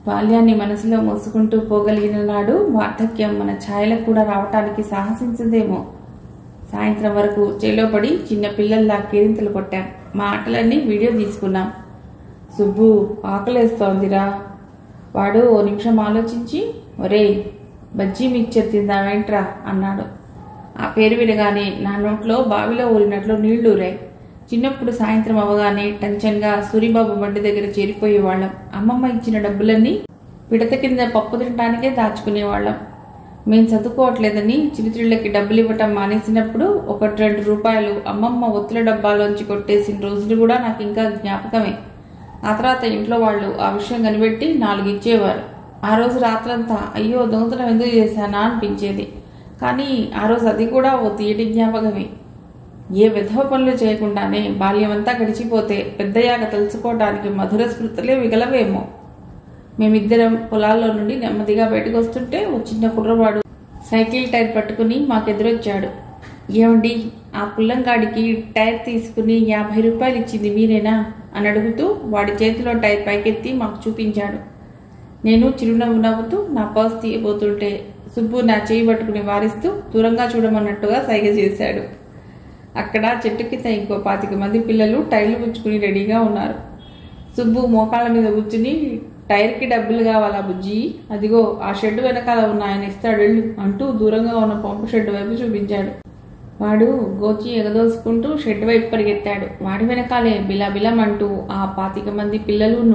బాల్యాన్ని మనసులో మోసుకుంటూ పోగలిగిన నాడు వార్ధక్యం మన ఛాయలకు కూడా రావటానికి సాహసించదేమో సాయంత్రం వరకు చేలో పడి చిన్న పిల్లల్లా కేరింతలు కొట్టాం మా ఆటలన్నీ వీడియో తీసుకున్నాం సుబ్బు ఆకలేస్తోందిరా వాడు ఓ నిమిషం ఆలోచించి ఒరేయ్ బజ్జీ మిక్చర్ తిందామేంట్రా అన్నాడు ఆ పేరు వినగానే నా నోట్లో బావిలో ఊరినట్లు నీళ్లు ఊరాయి చిన్నప్పుడు సాయంత్రం అవగానే టెన్షన్గా సూరిబాబు బండి దగ్గర చేరిపోయేవాళ్ళం అమ్మమ్మ ఇచ్చిన డబ్బులన్నీ పిడత కింద పప్పు తినడానికే దాచుకునేవాళ్ళం మేం చదువుకోవట్లేదని చిరుతిళ్ళకి డబ్బులు ఇవ్వటం మానేసినప్పుడు ఒకటి రెండు రూపాయలు అమ్మమ్మ ఒత్తుల డబ్బాలోంచి కొట్టేసిన రోజులు కూడా నాకు ఇంకా జ్ఞాపకమే ఆ తర్వాత ఇంట్లో వాళ్ళు ఆ విషయం కనిపెట్టి నాలుగు ఇచ్చేవారు ఆ రోజు రాత్రంతా అయ్యో దొంగతనం ఎందుకు చేశానా అనిపించేది కానీ ఆ రోజు అది కూడా ఓ తీయటి జ్ఞాపకమే ఏ విధవ పనులు చేయకుండానే బాల్యమంతా గడిచిపోతే పెద్దయ్యాక తెలుసుకోవడానికి మధుర స్మృతులే మిగలవేమో మేమిద్దరం పొలాల్లో నుండి నెమ్మదిగా బయటకు వస్తుంటే ఓ చిన్న కుర్రవాడు సైకిల్ టైర్ పట్టుకుని మాకెదురొచ్చాడు ఏమండి ఆ పుల్లంగాడికి టైర్ తీసుకుని యాభై రూపాయలు ఇచ్చింది మీరేనా అని అడుగుతూ వాడి చేతిలో టైర్ పైకెత్తి మాకు చూపించాడు నేను చిరునవ్వు నవ్వుతూ నా పర్స్ తీయబోతుంటే సుబ్బు నా చేయి పట్టుకుని వారిస్తూ దూరంగా చూడమన్నట్టుగా సైగ చేశాడు అక్కడ చెట్టు కింద ఇంకో పాతిక మంది పిల్లలు టైర్లు పుచ్చుకుని రెడీగా ఉన్నారు సుబ్బు మోకాళ్ళ మీద కూర్చుని టైర్కి డబ్బులు కావాలా బుజ్జి అదిగో ఆ షెడ్ వెనకాల ఉన్న ఆయన ఇస్తాడు వెళ్ళు అంటూ దూరంగా ఉన్న పంపు షెడ్ వైపు చూపించాడు వాడు గోచి ఎగదోసుకుంటూ షెడ్ వైపు పరిగెత్తాడు వాడి వెనకాలే బిలబిలమంటూ ఆ పాతిక మంది పిల్లలును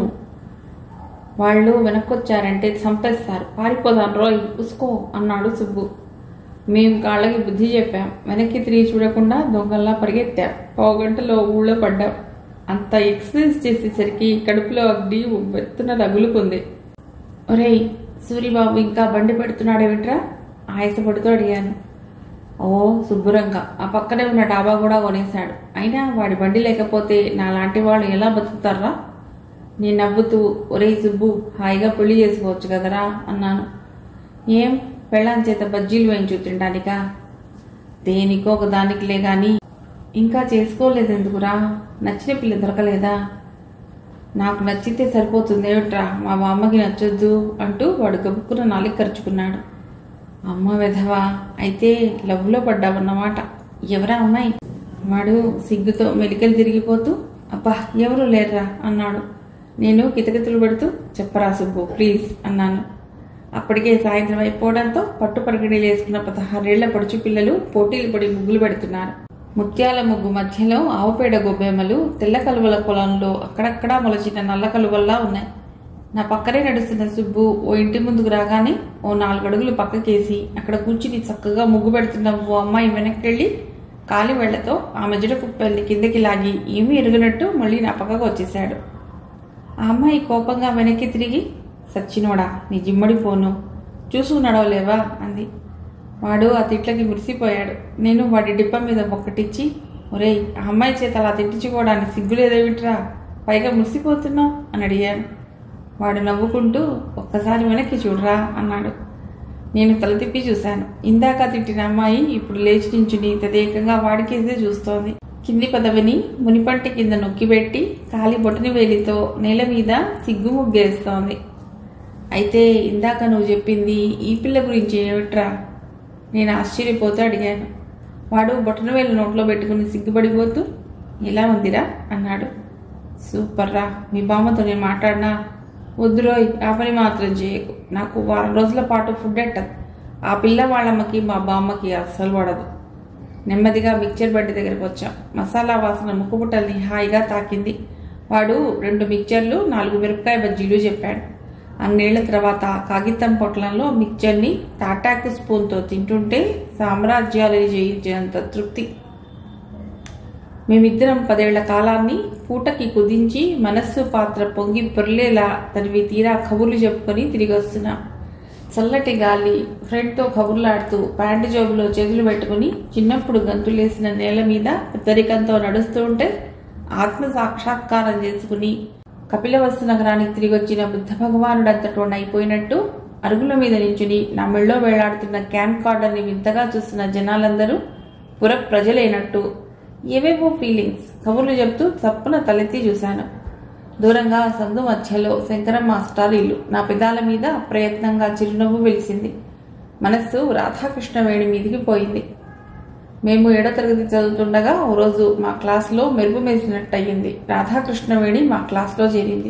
వాళ్ళు వెనక్కొచ్చారంటే చంపేస్తారు పారిపోదాం రోయ్ ఉసుకో అన్నాడు సుబ్బు మేం కాళ్ళకి బుద్ధి చెప్పాం వెనక్కి తిరిగి చూడకుండా దొంగల్లా పరిగెత్తాం పావుగంటలో ఊళ్ళో పడ్డాం అంత ఎక్సర్సైజ్ చేసేసరికి కడుపులో అగ్ని వెత్తున రగులుకుంది ఒరేయ్ సూరిబాబు ఇంకా బండి పెడుతున్నాడేమిట్రా ఆయాసపడుతూ అడిగాను ఓ శుభ్రంగా ఆ పక్కనే ఉన్న డాబా కూడా కొనేశాడు అయినా వాడి బండి లేకపోతే నా లాంటి వాళ్ళు ఎలా బతుకుతారా నేను నవ్వుతూ ఒరే సుబ్బు హాయిగా పెళ్లి చేసుకోవచ్చు కదరా అన్నాను ఏం పెళ్ళాం చేత బజ్జీలు వేయించు తినడానికా దేనికో ఒక దానికిలే గాని ఇంకా చేసుకోలేదు ఎందుకురా నచ్చిన పిల్ల దొరకలేదా నాకు నచ్చితే సరిపోతుంది ఏమిట్రా మా బామ్మకి నచ్చొద్దు అంటూ వాడు గబుక్కున నాలుగు ఖర్చుకున్నాడు అమ్మ వెధవా అయితే లవ్లో పడ్డావన్నమాట ఎవరా అమ్మాయి వాడు సిగ్గుతో మెలికలు తిరిగిపోతూ అబ్బా ఎవరు లేర్రా అన్నాడు నేను కితకితలు పెడుతూ చెప్పరా సుబ్బు ప్లీజ్ అన్నాను అప్పటికే సాయంత్రం అయిపోవడంతో పట్టు పరిగడీలు వేసుకున్న పదహారేళ్ల పడుచు పిల్లలు పోటీలు పడి ముగ్గులు పెడుతున్నారు ముత్యాల ముగ్గు మధ్యలో ఆవుపేడ గొబ్బెమ్మలు తెల్ల కలువల పొలంలో అక్కడక్కడా మొలచిన నల్ల కలువల్లా ఉన్నాయి నా పక్కనే నడుస్తున్న సుబ్బు ఓ ఇంటి ముందుకు రాగానే ఓ నాలుగు అడుగులు పక్కకేసి అక్కడ కూర్చుని చక్కగా ముగ్గు పెడుతున్న ఓ అమ్మాయి వెనక్కెళ్ళి కాలి వెళ్లతో ఆమె జడ కుప్పల్ని కిందకి లాగి ఏమీ ఎరుగనట్టు మళ్ళీ నా పక్కకు వచ్చేశాడు ఆ అమ్మాయి కోపంగా వెనక్కి తిరిగి సచ్చినోడా నీ జిమ్మడి పోను చూసు నడవలేవా అంది వాడు ఆ తిట్లకి మురిసిపోయాడు నేను వాడి డిప్ప మీద ఒక్కటిచ్చి ఒరేయ్ ఆ అమ్మాయి చేత అలా తిట్టించుకోవడానికి సిగ్గులేదేమిట్రా పైగా మురిసిపోతున్నావు అని అడిగాను వాడు నవ్వుకుంటూ ఒక్కసారి వెనక్కి చూడరా అన్నాడు నేను తల తిప్పి చూశాను ఇందాక తిట్టిన అమ్మాయి ఇప్పుడు లేచి నించుని తదేకంగా వాడికేసే చూస్తోంది కింది పదవిని మునిపంటి కింద నొక్కిపెట్టి కాలి బొటని వేలితో నేల మీద సిగ్గు ముగ్గేస్తోంది అయితే ఇందాక నువ్వు చెప్పింది ఈ పిల్ల గురించి ఏమిట్రా నేను ఆశ్చర్యపోతూ అడిగాను వాడు బొటనవేలు నోట్లో పెట్టుకుని సిగ్గుపడిపోతూ ఎలా ఉందిరా అన్నాడు సూపర్ రా మీ బామ్మతో నేను మాట్లాడినా వద్దురోయ్ ఆ పని మాత్రం చేయకు నాకు వారం రోజుల పాటు ఫుడ్ ఎట్టదు ఆ పిల్ల వాళ్ళమ్మకి మా బామ్మకి అస్సలు పడదు నెమ్మదిగా మిక్చర్ బండి దగ్గరకు వచ్చాం మసాలా వాసన ముక్కుపుట్టల్ని హాయిగా తాకింది వాడు రెండు మిక్చర్లు నాలుగు మిరపకాయ బజ్జీలు చెప్పాడు అన్నేళ్ల తర్వాత కాగితం పొట్లంలో మిక్చర్ని తాటాకు స్పూన్తో తింటుంటే సామ్రాజ్యాలు జయించేంత తృప్తి మేమిద్దరం పదేళ్ల కాలాన్ని పూటకి కుదించి మనస్సు పాత్ర పొంగి పొర్లేలా తనివి తీరా కబుర్లు చెప్పుకొని తిరిగి వస్తున్నాం చల్లటి గాలి ఫ్రెండ్తో కబుర్లాడుతూ ప్యాంటు జోబులో చేతులు పెట్టుకుని చిన్నప్పుడు గంతులేసిన నేల మీద పెద్దరికంతో నడుస్తూ ఉంటే ఆత్మ సాక్షాత్కారం చేసుకుని కపిలవస్తు నగరానికి తిరిగి వచ్చిన బుద్ధ భగవానుడంతటోండి అయిపోయినట్టు అరుగుల మీద నించుని నా మెళ్ళో వేలాడుతున్న క్యాంప్ కార్డర్ని వింతగా చూస్తున్న జనాలందరూ పుర ప్రజలైనట్టు ఏవేవో ఫీలింగ్స్ కబుర్లు చెప్తూ చప్పున తలెత్తి చూశాను దూరంగా సందు మధ్యలో శంకరం మాస్టర్ ఇల్లు నా పెదాల మీద ప్రయత్నంగా చిరునవ్వు వెలిసింది మనస్సు రాధాకృష్ణ వేణి మీదికి పోయింది మేము ఏడో తరగతి చదువుతుండగా ఓ రోజు మా క్లాస్లో మెరుపు మెరిసినట్టయింది రాధాకృష్ణవేణి మా క్లాస్లో చేరింది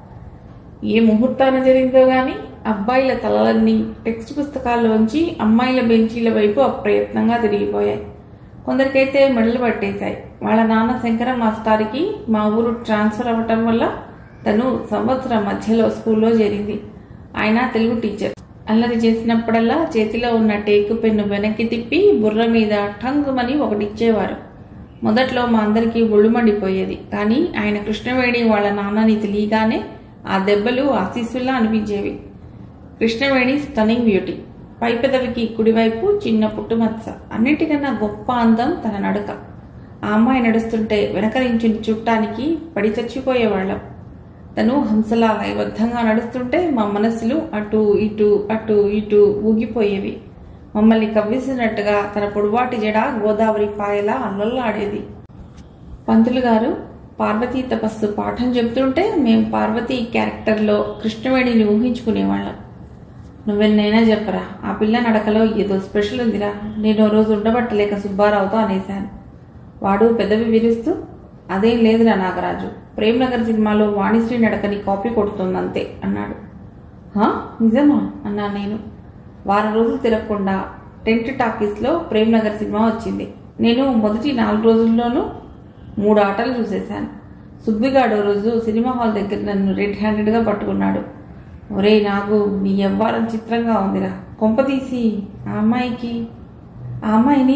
ఏ ముహూర్తాన జరిగిందో గాని అబ్బాయిల తలలన్నీ టెక్స్ట్ పుస్తకాల్లోంచి అమ్మాయిల బెంచీల వైపు అప్రయత్నంగా తిరిగిపోయాయి కొందరికైతే మెడలు పట్టేశాయి వాళ్ళ నాన్న శంకర మాస్టారికి మా ఊరు ట్రాన్స్ఫర్ అవ్వటం వల్ల తను సంవత్సరం మధ్యలో స్కూల్లో చేరింది ఆయన తెలుగు టీచర్ అల్లరి చేసినప్పుడల్లా చేతిలో ఉన్న టేకు పెన్ను వెనక్కి తిప్పి బుర్ర మీద టంగుమని ఒకటి ఇచ్చేవారు మొదట్లో మా అందరికీ ఒళ్ళు మండిపోయేది కానీ ఆయన కృష్ణవేణి వాళ్ళ నాన్నని తెలియగానే ఆ దెబ్బలు ఆశీస్సుల్లా అనిపించేవి కృష్ణవేణి స్టనింగ్ బ్యూటీ పై పెదవికి కుడివైపు చిన్న పుట్టుమచ్చ అన్నిటికన్నా గొప్ప అందం తన నడక ఆ అమ్మాయి నడుస్తుంటే వెనక నుంచి చుట్టానికి పడి చచ్చిపోయేవాళ్ళం తను హంసలా లయబద్ధంగా నడుస్తుంటే మా మనసులు అటు ఇటు అటు ఇటు ఊగిపోయేవి మమ్మల్ని కవ్విసినట్టుగా తన పొడువాటి జడ గోదావరి పాయలా అల్లల్లాడేది పంతులు గారు పార్వతీ తపస్సు పాఠం చెప్తుంటే మేం పార్వతీ క్యారెక్టర్లో కృష్ణవేణిని ఊహించుకునేవాళ్ళం నువ్వెన్నైనా చెప్పరా ఆ పిల్ల నడకలో ఏదో స్పెషల్ ఉందిరా నేను ఓ రోజు ఉండబట్టలేక సుబ్బారావుతో అనేశాను వాడు పెదవి విరుస్తూ అదేం లేదురా నాగరాజు ప్రేమ్ నగర్ సినిమాలో వాణిశ్రీ నడకని కాపీ కొడుతుందంతే అన్నాడు హా నిజమా అన్నా నేను వారం రోజులు తిరగకుండా టెంట్ టాకీస్లో ప్రేమ్ నగర్ సినిమా వచ్చింది నేను మొదటి నాలుగు రోజుల్లోనూ మూడు ఆటలు చూసేశాను సుబ్బిగాడు ఓ రోజు సినిమా హాల్ దగ్గర నన్ను రెడ్ హ్యాండెడ్గా పట్టుకున్నాడు ఒరే నాకు నీ ఎవ్వారం చిత్రంగా ఉందిరా కొంపతీసి ఆ అమ్మాయికి ఆ అమ్మాయిని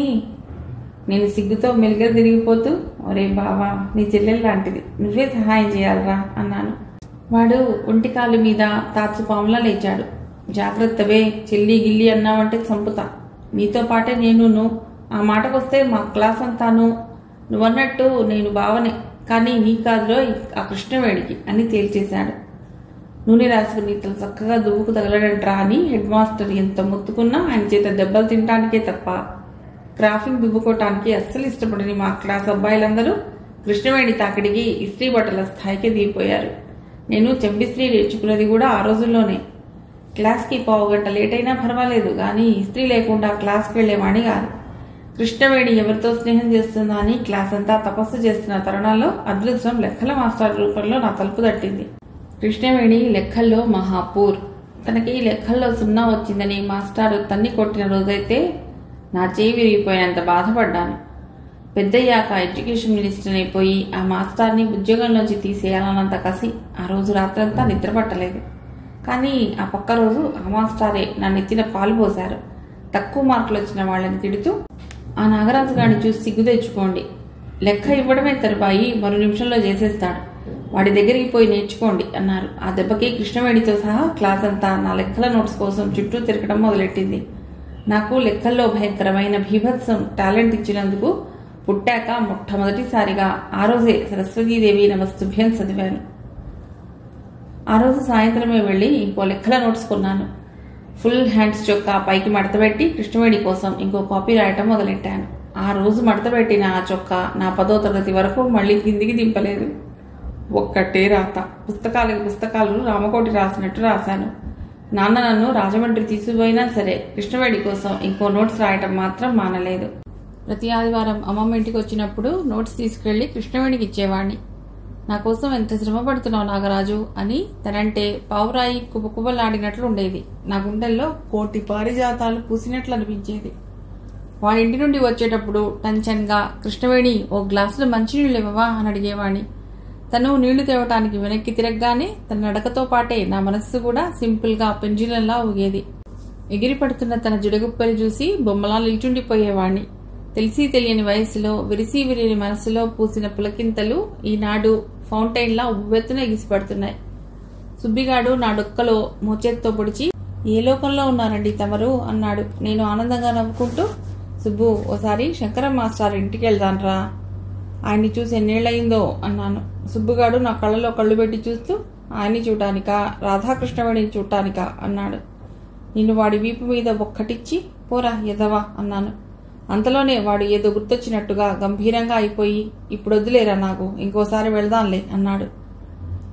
నేను సిగ్గుతో మెలిగా తిరిగిపోతూ ఒరే బావా నీ చెల్లెలు లాంటిది నువ్వే సహాయం చేయాలరా అన్నాను వాడు ఒంటి కాలు మీద తాచు పాములా లేచాడు జాగ్రత్తవే చెల్లి గిల్లి అన్నావంటే చంపుతా నీతో పాటే నేను ఆ మాటకొస్తే మా క్లాస్ అంతాను నువ్వన్నట్టు నేను బావనే కానీ నీ కాదులో ఆ కృష్ణవేడికి అని తేల్చేశాడు నూనె రాసుకుని తల చక్కగా దువ్వుకు తగలడంట్రా అని హెడ్ మాస్టర్ ఎంత మొత్తుకున్నా ఆయన చేత దెబ్బలు తినడానికే తప్ప క్రాఫింగ్ దువ్వుకోవటానికి అస్సలు ఇష్టపడని మా క్లాస్ అబ్బాయిలందరూ కృష్ణవేణి తాకిడికి ఇస్త్రీ బట్టల స్థాయికి దిగిపోయారు నేను చెంపిస్త్రీ నేర్చుకున్నది కూడా ఆ రోజుల్లోనే క్లాస్కి పావు గంట లేట్ అయినా పర్వాలేదు కానీ ఇస్త్రీ లేకుండా క్లాస్కి వెళ్లేవాణి కాదు కృష్ణవేణి ఎవరితో స్నేహం చేస్తుందా అని క్లాస్ అంతా తపస్సు చేస్తున్న తరుణాల్లో అదృష్టం లెక్కల మాస్టర్ రూపంలో నా తలుపు తట్టింది కృష్ణవేణి లెక్కల్లో మహాపూర్ తనకి లెక్కల్లో సున్నా వచ్చిందని మాస్టారు తన్ని కొట్టిన రోజైతే నా చేయి విరిగిపోయినంత బాధపడ్డాను పెద్దయ్యాక ఎడ్యుకేషన్ మినిస్టర్ అయిపోయి ఆ మాస్టర్ని ఉద్యోగంలోంచి తీసేయాలన్నంత కసి ఆ రోజు రాత్రంతా నిద్ర పట్టలేదు కానీ ఆ పక్క రోజు ఆ మాస్టారే నా నెత్తిన పాలు పోశారు తక్కువ మార్కులు వచ్చిన వాళ్ళని తిడుతూ ఆ నాగరాజు గారిని చూసి సిగ్గు తెచ్చుకోండి లెక్క ఇవ్వడమే తరువాయి మరో నిమిషంలో చేసేస్తాడు వాడి దగ్గరికి పోయి నేర్చుకోండి అన్నారు ఆ దెబ్బకి కృష్ణవేణితో సహా క్లాస్ అంతా నా లెక్కల నోట్స్ కోసం చుట్టూ తిరగడం మొదలెట్టింది నాకు లెక్కల్లో భయంకరమైన భీభత్సం టాలెంట్ ఇచ్చినందుకు పుట్టాక మొట్టమొదటిసారిగా ఆ రోజే సరస్వతీదేవి నమస్తుభ్యం చదివాను ఆ రోజు సాయంత్రమే వెళ్ళి ఇంకో లెక్కల నోట్స్ కొన్నాను ఫుల్ హ్యాండ్స్ చొక్కా పైకి మడతపెట్టి కృష్ణవేణి కోసం ఇంకో కాపీ రాయటం మొదలెట్టాను ఆ రోజు మడతపెట్టిన ఆ చొక్కా నా పదో తరగతి వరకు మళ్ళీ కిందికి దింపలేదు ఒక్కటే రాత పుస్తకాలకు పుస్తకాలు రామకోటి రాసినట్టు రాశాను నాన్న నన్ను రాజమండ్రి తీసుకుపోయినా సరే కృష్ణవేణి కోసం ఇంకో నోట్స్ రాయటం మాత్రం మానలేదు ప్రతి ఆదివారం అమ్మమ్మ ఇంటికి వచ్చినప్పుడు నోట్స్ తీసుకెళ్లి కృష్ణవేణికి ఇచ్చేవాణ్ణి నా కోసం ఎంత శ్రమ పడుతున్నావు నాగరాజు అని తనంటే పావురాయి కుబకుబలాడినట్లు ఉండేది నా గుండెల్లో కోటి పారిజాతాలు పూసినట్లు అనిపించేది వాడి ఇంటి నుండి వచ్చేటప్పుడు టెన్షన్గా కృష్ణవేణి ఓ గ్లాసులో మంచినీళ్ళు ఇవ్వవా అని అడిగేవాణ్ణి తను నీళ్లు తేవటానికి వెనక్కి తిరగగానే తన నడకతో పాటే నా మనస్సు కూడా సింపుల్గా పెంజులంలా ఊగేది ఎగిరి పడుతున్న తన జుడగుప్పని చూసి బొమ్మలా నిల్చుండిపోయేవాణ్ణి తెలిసి తెలియని వయసులో విరిసి విరిని మనసులో పూసిన పులకింతలు ఈనాడు ఫౌంటైన్లా ఉవ్వెత్తున ఎగిసిపడుతున్నాయి సుబ్బిగాడు నా డొక్కలో మోచేత్తో పొడిచి ఏ లోకంలో ఉన్నారండి తమరు అన్నాడు నేను ఆనందంగా నవ్వుకుంటూ సుబ్బు ఓసారి శంకరం మాస్టర్ ఇంటికి వెళ్దాన్రా ఆయన్ని చూసి ఎన్నేళ్లయిందో అన్నాను సుబ్బుగాడు నా కళ్ళలో కళ్ళు పెట్టి చూస్తూ ఆయన్ని చూడటానికా రాధాకృష్ణవేణిని చూడటానికా అన్నాడు నిన్ను వాడి వీపు మీద ఒక్కటిచ్చి పోరా ఎదవా అన్నాను అంతలోనే వాడు ఏదో గుర్తొచ్చినట్టుగా గంభీరంగా అయిపోయి ఇప్పుడు వద్దులేరా నాకు ఇంకోసారి వెళదాంలే అన్నాడు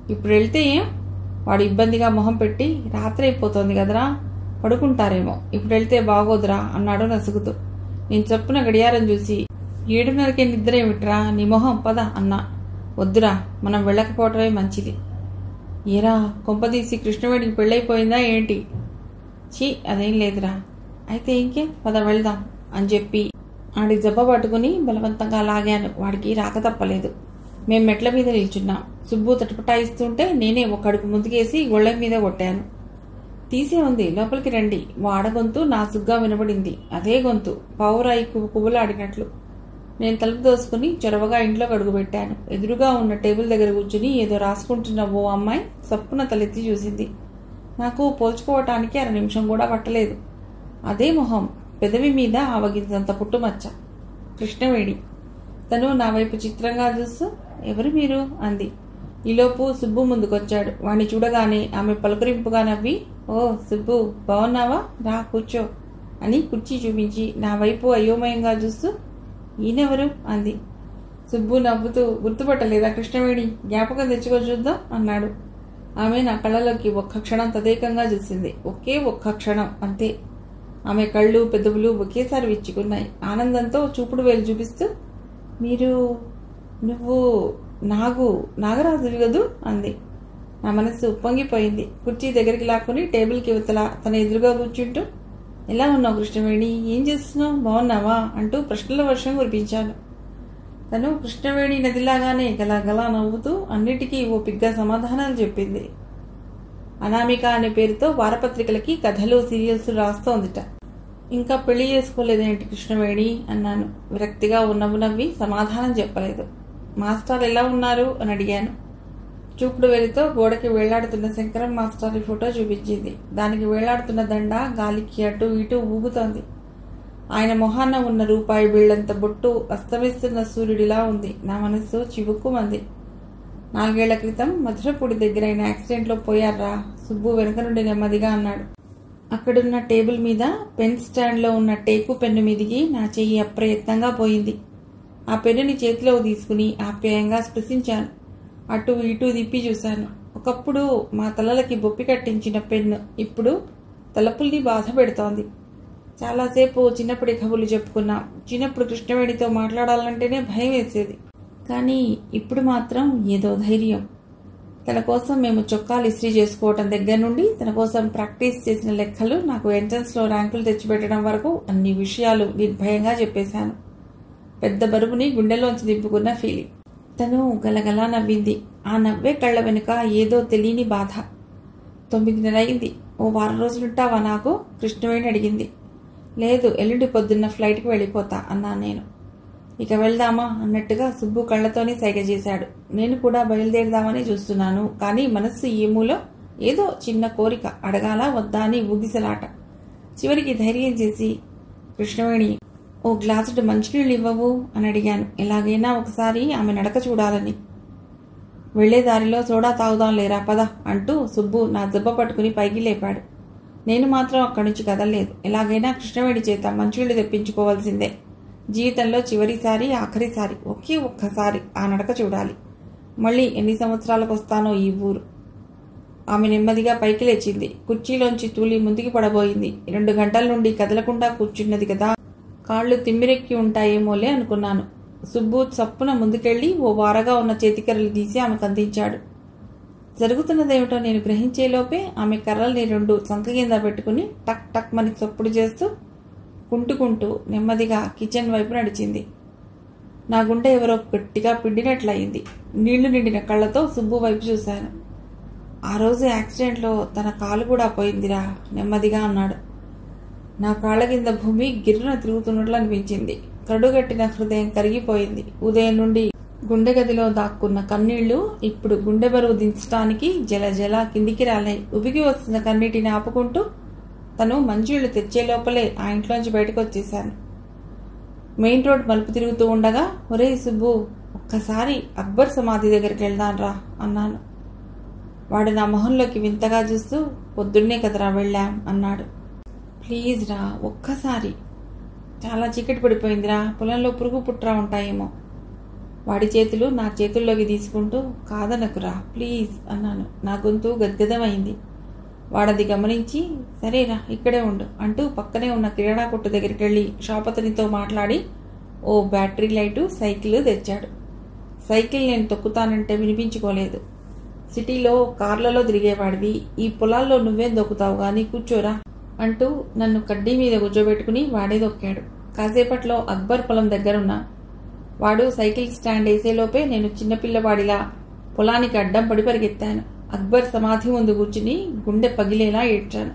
ఇప్పుడు వెళ్తే ఏం వాడు ఇబ్బందిగా మొహం పెట్టి రాత్రి అయిపోతోంది కదరా పడుకుంటారేమో ఇప్పుడు వెళ్తే బాగోదురా అన్నాడు నసుగుతూ నేను చొప్పున గడియారం చూసి ఏడున్నరకే నిద్ర ఏమిట్రా నీ మొహం పద అన్నా వద్దురా మనం వెళ్ళకపోవటమే మంచిది ఏరా కొంపదీసి కృష్ణవేడికి పెళ్ళైపోయిందా ఏంటి చీ అదేం లేదురా అయితే ఇంకే పద వెళ్దాం అని చెప్పి ఆడి జబ్బ పట్టుకుని బలవంతంగా లాగాను వాడికి రాక తప్పలేదు మేం మెట్ల మీద నిల్చున్నాం సుబ్బు తటపటాయిస్తుంటే నేనే ఒక అడుగు ముందుకేసి గొళ్ళెం మీద కొట్టాను తీసే ఉంది లోపలికి రండి వాడ గొంతు నాసుగ్గా వినబడింది అదే గొంతు పావురాయి కువ్వు కువ్వులాడినట్లు నేను తలుపు దోసుకుని చొరవగా ఇంట్లోకి అడుగుపెట్టాను ఎదురుగా ఉన్న టేబుల్ దగ్గర కూర్చుని ఏదో రాసుకుంటున్న ఓ అమ్మాయి సప్పున తలెత్తి చూసింది నాకు పోల్చుకోవటానికి అర నిమిషం కూడా పట్టలేదు అదే మొహం పెదవి మీద ఆవగించంత పుట్టుమచ్చ కృష్ణవేడి తను నా వైపు చిత్రంగా చూస్తూ ఎవరు మీరు అంది ఈలోపు సుబ్బు ముందుకొచ్చాడు వాణ్ణి చూడగానే ఆమె పలుకరింపుగా నవ్వి ఓ సుబ్బు బాగున్నావా రా కూర్చో అని కుర్చీ చూపించి నా వైపు అయోమయంగా చూస్తూ ఈయనెవరు అంది సుబ్బు నవ్వుతూ గుర్తుపట్టలేదా కృష్ణవేణి జ్ఞాపకం తెచ్చుకో చూద్దాం అన్నాడు ఆమె నా కళ్ళలోకి ఒక్క క్షణం తదేకంగా చూసింది ఒకే ఒక్క క్షణం అంతే ఆమె కళ్ళు పెదవులు ఒకేసారి విచ్చుకున్నాయి ఆనందంతో చూపుడు వేలు చూపిస్తూ మీరు నువ్వు నాగు నాగరాజువి కదూ అంది నా మనసు పొంగిపోయింది కుర్చీ దగ్గరికి లాక్కుని టేబుల్కి ఇవతల తన ఎదురుగా కూర్చుంటూ ఎలా ఉన్నావు కృష్ణవేణి ఏం చేస్తున్నావు బాగున్నావా అంటూ ప్రశ్నల వర్షం కురిపించాను తను కృష్ణవేణి నదిలాగానే గలగలా నవ్వుతూ అన్నిటికీ ఓ పిగ్గా సమాధానాలు చెప్పింది అనామిక అనే పేరుతో వారపత్రికలకి కథలు సీరియల్స్ రాస్తోందిట ఇంకా పెళ్లి చేసుకోలేదేంటి కృష్ణవేణి అన్నాను విరక్తిగా ఉన్నవు నవ్వి సమాధానం చెప్పలేదు మాస్టర్ ఎలా ఉన్నారు అని అడిగాను చూపుడు వేలితో గోడకి వేలాడుతున్న శంకరం మాస్టర్ ఫోటో చూపించింది దానికి వేలాడుతున్న దండ గాలికి అటు ఇటు ఊగుతోంది ఆయన మొహాన ఉన్న రూపాయి బిళ్ళంత బొట్టు అస్తమిస్తున్న సూర్యుడిలా ఉంది నా మనస్సు చివుక్కుమంది నాలుగేళ్ల క్రితం మధురపూడి దగ్గర ఆయన యాక్సిడెంట్లో పోయారా సుబ్బు వెనక నుండి నెమ్మదిగా అన్నాడు అక్కడున్న టేబుల్ మీద పెన్ స్టాండ్లో ఉన్న టేకు పెన్ను మీదికి నా చెయ్యి అప్రయత్నంగా పోయింది ఆ పెన్నుని చేతిలోకి తీసుకుని ఆప్యాయంగా స్పృశించాను అటు ఇటు తిప్పి చూశాను ఒకప్పుడు మా తలలకి బొప్పి కట్టించిన పెన్ను ఇప్పుడు తలపుల్ని బాధ పెడుతోంది చాలాసేపు చిన్నప్పటి కబుర్లు చెప్పుకున్నాం చిన్నప్పుడు కృష్ణవేణితో మాట్లాడాలంటేనే భయం వేసేది కానీ ఇప్పుడు మాత్రం ఏదో ధైర్యం తన కోసం మేము చొక్కాలు ఇస్త్రీ చేసుకోవటం దగ్గర నుండి తన కోసం ప్రాక్టీస్ చేసిన లెక్కలు నాకు ఎంట్రన్స్లో ర్యాంకులు తెచ్చిపెట్టడం వరకు అన్ని విషయాలు నిర్భయంగా చెప్పేశాను పెద్ద బరువుని గుండెలోంచి దింపుకున్న ఫీలింగ్ తను గలగలా నవ్వింది ఆ నవ్వే కళ్ళ వెనుక ఏదో తెలియని బాధ తొమ్మిదిన్నర అయింది ఓ వారం రోజులుంటావా నాకు కృష్ణవేణి అడిగింది లేదు ఎల్లుండి పొద్దున్న ఫ్లైట్కి వెళ్ళిపోతా అన్నా నేను ఇక వెళ్దామా అన్నట్టుగా సుబ్బు కళ్ళతోనే సైగ చేశాడు నేను కూడా బయలుదేరదామని చూస్తున్నాను కానీ మనస్సు ఏమూలో ఏదో చిన్న కోరిక అడగాల వద్దా అని ఊగిసలాట చివరికి ధైర్యం చేసి కృష్ణవేణి ఓ గ్లాసుడు మంచినీళ్ళు ఇవ్వవు అని అడిగాను ఎలాగైనా ఒకసారి ఆమె నడక చూడాలని వెళ్లే దారిలో సోడా తాగుదాం లేరా పద అంటూ సుబ్బు నా దెబ్బ పట్టుకుని పైకి లేపాడు నేను మాత్రం అక్కడి నుంచి కదలలేదు ఎలాగైనా కృష్ణవేణి చేత మంచినీళ్ళు తెప్పించుకోవాల్సిందే జీవితంలో చివరిసారి ఆఖరిసారి ఒకే ఒక్కసారి ఆ నడక చూడాలి మళ్ళీ ఎన్ని సంవత్సరాలకు వస్తానో ఈ ఊరు ఆమె నెమ్మదిగా పైకి లేచింది కుర్చీలోంచి తూలి ముందుకి పడబోయింది రెండు గంటల నుండి కదలకుండా కూర్చున్నది కదా కాళ్ళు తిమ్మిరెక్కి ఉంటాయేమోలే అనుకున్నాను సుబ్బు చప్పున ముందుకెళ్లి ఓ వారగా ఉన్న చేతికర్రలు తీసి ఆమెకు అందించాడు జరుగుతున్నదేమిటో నేను గ్రహించేలోపే ఆమె కర్రల్ని రెండు సంక కింద పెట్టుకుని టక్ టక్ మని చప్పుడు చేస్తూ కుంటుకుంటూ నెమ్మదిగా కిచెన్ వైపు నడిచింది నా గుండె ఎవరో గట్టిగా పిండినట్లయింది నీళ్లు నిండిన కళ్ళతో సుబ్బు వైపు చూశాను ఆ రోజు యాక్సిడెంట్లో తన కాలు కూడా పోయిందిరా నెమ్మదిగా అన్నాడు నా కాళ్ళ కింద భూమి గిర్రున తిరుగుతున్నట్లు అనిపించింది కడుగట్టిన హృదయం కరిగిపోయింది ఉదయం నుండి గుండె గదిలో దాక్కున్న కన్నీళ్లు ఇప్పుడు గుండె బరువు దించడానికి జల జల కిందికి రాలాయి ఉబికి వస్తున్న కన్నీటిని ఆపుకుంటూ తను మంచినీళ్లు తెచ్చే లోపలే ఆ ఇంట్లోంచి బయటకు వచ్చేశాను మెయిన్ రోడ్ మలుపు తిరుగుతూ ఉండగా ఒరే సుబ్బు ఒక్కసారి అక్బర్ సమాధి దగ్గరికి వెళ్దాన్రా అన్నాను వాడు నా మొహంలోకి వింతగా చూస్తూ పొద్దున్నే కదరా వెళ్ళాం అన్నాడు ప్లీజ్ రా ఒక్కసారి చాలా చీకటి పడిపోయిందిరా పొలంలో పురుగు పుట్రా ఉంటాయేమో వాడి చేతులు నా చేతుల్లోకి తీసుకుంటూ కాదనకురా ప్లీజ్ అన్నాను నా గొంతు గద్గదమైంది వాడది గమనించి సరేరా ఇక్కడే ఉండు అంటూ పక్కనే ఉన్న కిరాణా కొట్టు దగ్గరికి వెళ్ళి షాప్ అతనితో మాట్లాడి ఓ బ్యాటరీ లైటు సైకిల్ తెచ్చాడు సైకిల్ నేను తొక్కుతానంటే వినిపించుకోలేదు సిటీలో కార్లలో తిరిగేవాడివి ఈ పొలాల్లో నువ్వేం దొక్కుతావు కానీ కూర్చోరా అంటూ నన్ను కడ్డీ మీద కూర్చోబెట్టుకుని వాడే దొక్కాడు కాసేపట్లో అక్బర్ పొలం దగ్గరున్నా వాడు సైకిల్ స్టాండ్ వేసేలోపే నేను చిన్నపిల్లవాడిలా పొలానికి అడ్డం పడి పరిగెత్తాను అక్బర్ సమాధి ముందు కూర్చుని గుండె పగిలేలా ఏడ్చాను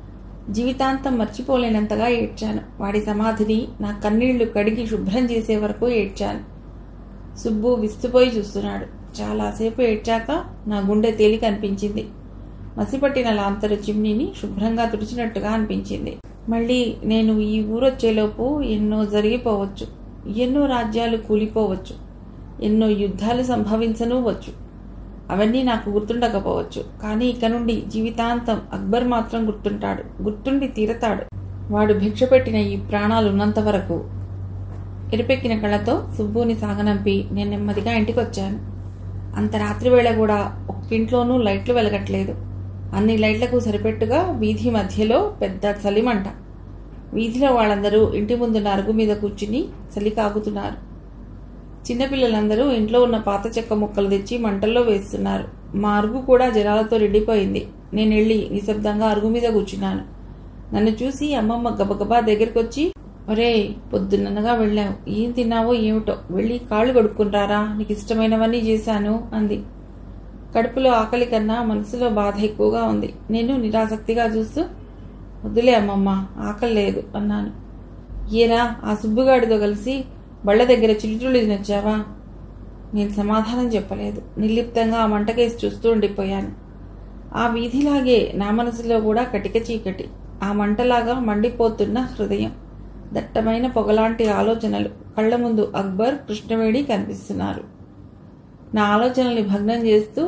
జీవితాంతం మర్చిపోలేనంతగా ఏడ్చాను వాడి సమాధిని నా కన్నీళ్లు కడిగి శుభ్రం చేసే వరకు ఏడ్చాను సుబ్బు విస్తుపోయి చూస్తున్నాడు చాలాసేపు ఏడ్చాక నా గుండె తేలిక అనిపించింది మసిపట్టిన లాంతరు చిమ్నీని శుభ్రంగా తుడిచినట్టుగా అనిపించింది మళ్ళీ నేను ఈ ఊరొచ్చేలోపు ఎన్నో జరిగిపోవచ్చు ఎన్నో రాజ్యాలు కూలిపోవచ్చు ఎన్నో యుద్ధాలు సంభవించను వచ్చు అవన్నీ నాకు గుర్తుండకపోవచ్చు కానీ ఇక నుండి జీవితాంతం అక్బర్ మాత్రం గుర్తుంటాడు గుర్తుండి తీరతాడు వాడు భిక్ష పెట్టిన ఈ ప్రాణాలు ఉన్నంత వరకు ఎరిపెక్కిన కళ్ళతో సుబ్బుని సాగనంపి నేను నెమ్మదిగా ఇంటికి వచ్చాను అంత రాత్రి వేళ కూడా ఒక్కింట్లోనూ లైట్లు వెలగట్లేదు అన్ని లైట్లకు సరిపెట్టుగా వీధి మధ్యలో పెద్ద చలిమంట వీధిలో వాళ్ళందరూ ఇంటి ముందున్న అరుగు మీద కూర్చుని చలి కాగుతున్నారు చిన్నపిల్లలందరూ ఇంట్లో ఉన్న పాత చెక్క ముక్కలు తెచ్చి మంటల్లో వేస్తున్నారు మా అరుగు కూడా జనాలతో నిండిపోయింది నేను వెళ్ళి నిశ్శబ్దంగా అరుగు మీద కూర్చున్నాను నన్ను చూసి అమ్మమ్మ గబగబా దగ్గరికి వచ్చి ఒరే పొద్దున్ననగా వెళ్ళావు ఏం తిన్నావో ఏమిటో వెళ్ళి కాళ్ళు కడుక్కుంటారా నీకు ఇష్టమైనవన్నీ చేశాను అంది కడుపులో ఆకలి కన్నా మనసులో బాధ ఎక్కువగా ఉంది నేను నిరాసక్తిగా చూస్తూ వద్దులే అమ్మమ్మ ఆకలి లేదు అన్నాను ఏరా ఆ సుబ్బుగాడితో కలిసి బళ్ళ దగ్గర చిల్లులు తినొచ్చావా నేను సమాధానం చెప్పలేదు నిర్లిప్తంగా ఆ మంటకేసి చూస్తూ ఉండిపోయాను ఆ వీధిలాగే నా మనసులో కూడా కటిక చీకటి ఆ మంటలాగా మండిపోతున్న హృదయం దట్టమైన పొగలాంటి ఆలోచనలు కళ్ళ ముందు అక్బర్ కృష్ణవేణి కనిపిస్తున్నారు నా ఆలోచనల్ని భగ్నం చేస్తూ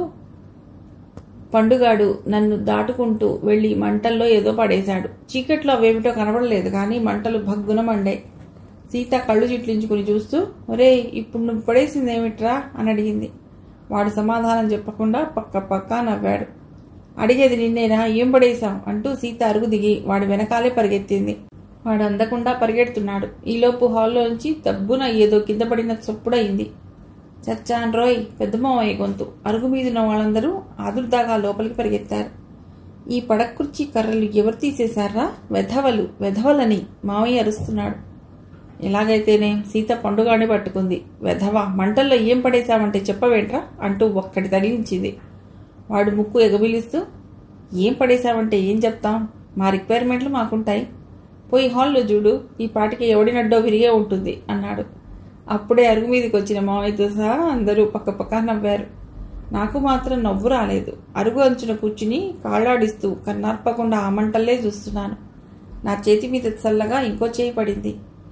పండుగాడు నన్ను దాటుకుంటూ వెళ్లి మంటల్లో ఏదో పడేశాడు చీకట్లో అవేమిటో కనబడలేదు కానీ మంటలు భగ్గున మండే సీత కళ్ళు చిట్లించుకుని చూస్తూ ఒరే ఇప్పుడు నువ్వు పడేసిందేమిట్రా అని అడిగింది వాడు సమాధానం చెప్పకుండా పక్క పక్క నవ్వాడు అడిగేది నిన్నేనా ఏం పడేశాం అంటూ సీత అరుగు దిగి వాడి వెనకాలే పరిగెత్తింది వాడు అందకుండా పరిగెడుతున్నాడు ఈలోపు హాల్లోంచి దబ్బున ఏదో కింద పడిన చొప్పుడయింది చచ్చాన్ రోయ్ పెద్దమావయ్య గొంతు అరుగు మీదున్న వాళ్ళందరూ ఆదుర్దాగా లోపలికి పరిగెత్తారు ఈ పడక్కుర్చీ కర్రలు ఎవరు తీసేశారా వెధవలు వెధవలని మావయ్య అరుస్తున్నాడు ఎలాగైతేనే సీత పండుగానే పట్టుకుంది వెధవ మంటల్లో ఏం పడేశామంటే చెప్పవేంట్రా అంటూ ఒక్కటి తగిలించింది వాడు ముక్కు ఎగబిలిస్తూ ఏం పడేశామంటే ఏం చెప్తాం మా రిక్వైర్మెంట్లు మాకుంటాయి పోయి హాల్లో చూడు ఈ పాటికి ఎవడినడ్డో విరిగే ఉంటుంది అన్నాడు అప్పుడే అరుగు మీదకి వచ్చిన మావయ్యతో సహా అందరూ పక్క పక్క నవ్వారు నాకు మాత్రం నవ్వు రాలేదు అరుగు అంచున కూర్చుని కాళ్ళాడిస్తూ కన్నార్పకుండా ఆ మంటల్లే చూస్తున్నాను నా చేతి మీద చల్లగా ఇంకో చేయి పడింది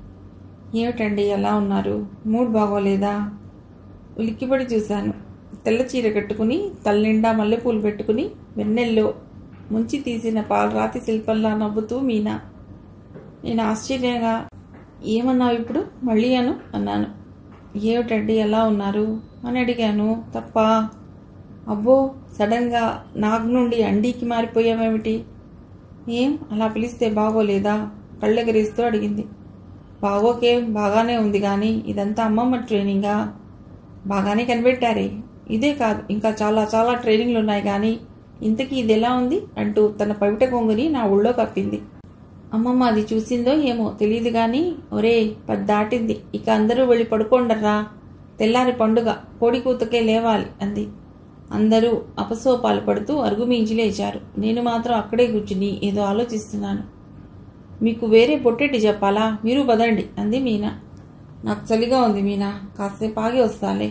ఏమిటండి ఎలా ఉన్నారు మూడ్ బాగోలేదా ఉలిక్కిపడి చూశాను తెల్ల చీర కట్టుకుని తల్లిండా మల్లెపూలు పెట్టుకుని వెన్నెల్లో ముంచి తీసిన పాలరాతి శిల్పంలా నవ్వుతూ మీనా నేను ఆశ్చర్యంగా ఏమన్నావు ఇప్పుడు మళ్ళీ అను అన్నాను ఏమిటండి ఎలా ఉన్నారు అని అడిగాను తప్ప అబ్బో సడన్గా నాగ్ నుండి అండీకి మారిపోయామేమిటి ఏం అలా పిలిస్తే బాగోలేదా కళ్ళెగరిస్తూ అడిగింది బాగోకేం బాగానే ఉంది కానీ ఇదంతా అమ్మమ్మ ట్రైనింగా బాగానే కనిపెట్టారే ఇదే కాదు ఇంకా చాలా చాలా ట్రైనింగ్లు ఉన్నాయి కానీ ఇంతకీ ఇది ఎలా ఉంది అంటూ తన పవిట కొంగుని నా ఒళ్ళో కప్పింది అమ్మమ్మ అది చూసిందో ఏమో తెలియదు కానీ ఒరే పది దాటింది ఇక అందరూ వెళ్ళి పడుకోండర్రా తెల్లారి పండుగ కోడి కూతకే లేవాలి అంది అందరూ అపసోపాలు పడుతూ అరుగు మించి లేచారు నేను మాత్రం అక్కడే కూర్చుని ఏదో ఆలోచిస్తున్నాను మీకు వేరే పొట్టెట్టి చెప్పాలా మీరు పదండి అంది మీనా నాకు చలిగా ఉంది మీనా కాసేపు ఆగి వస్తాలే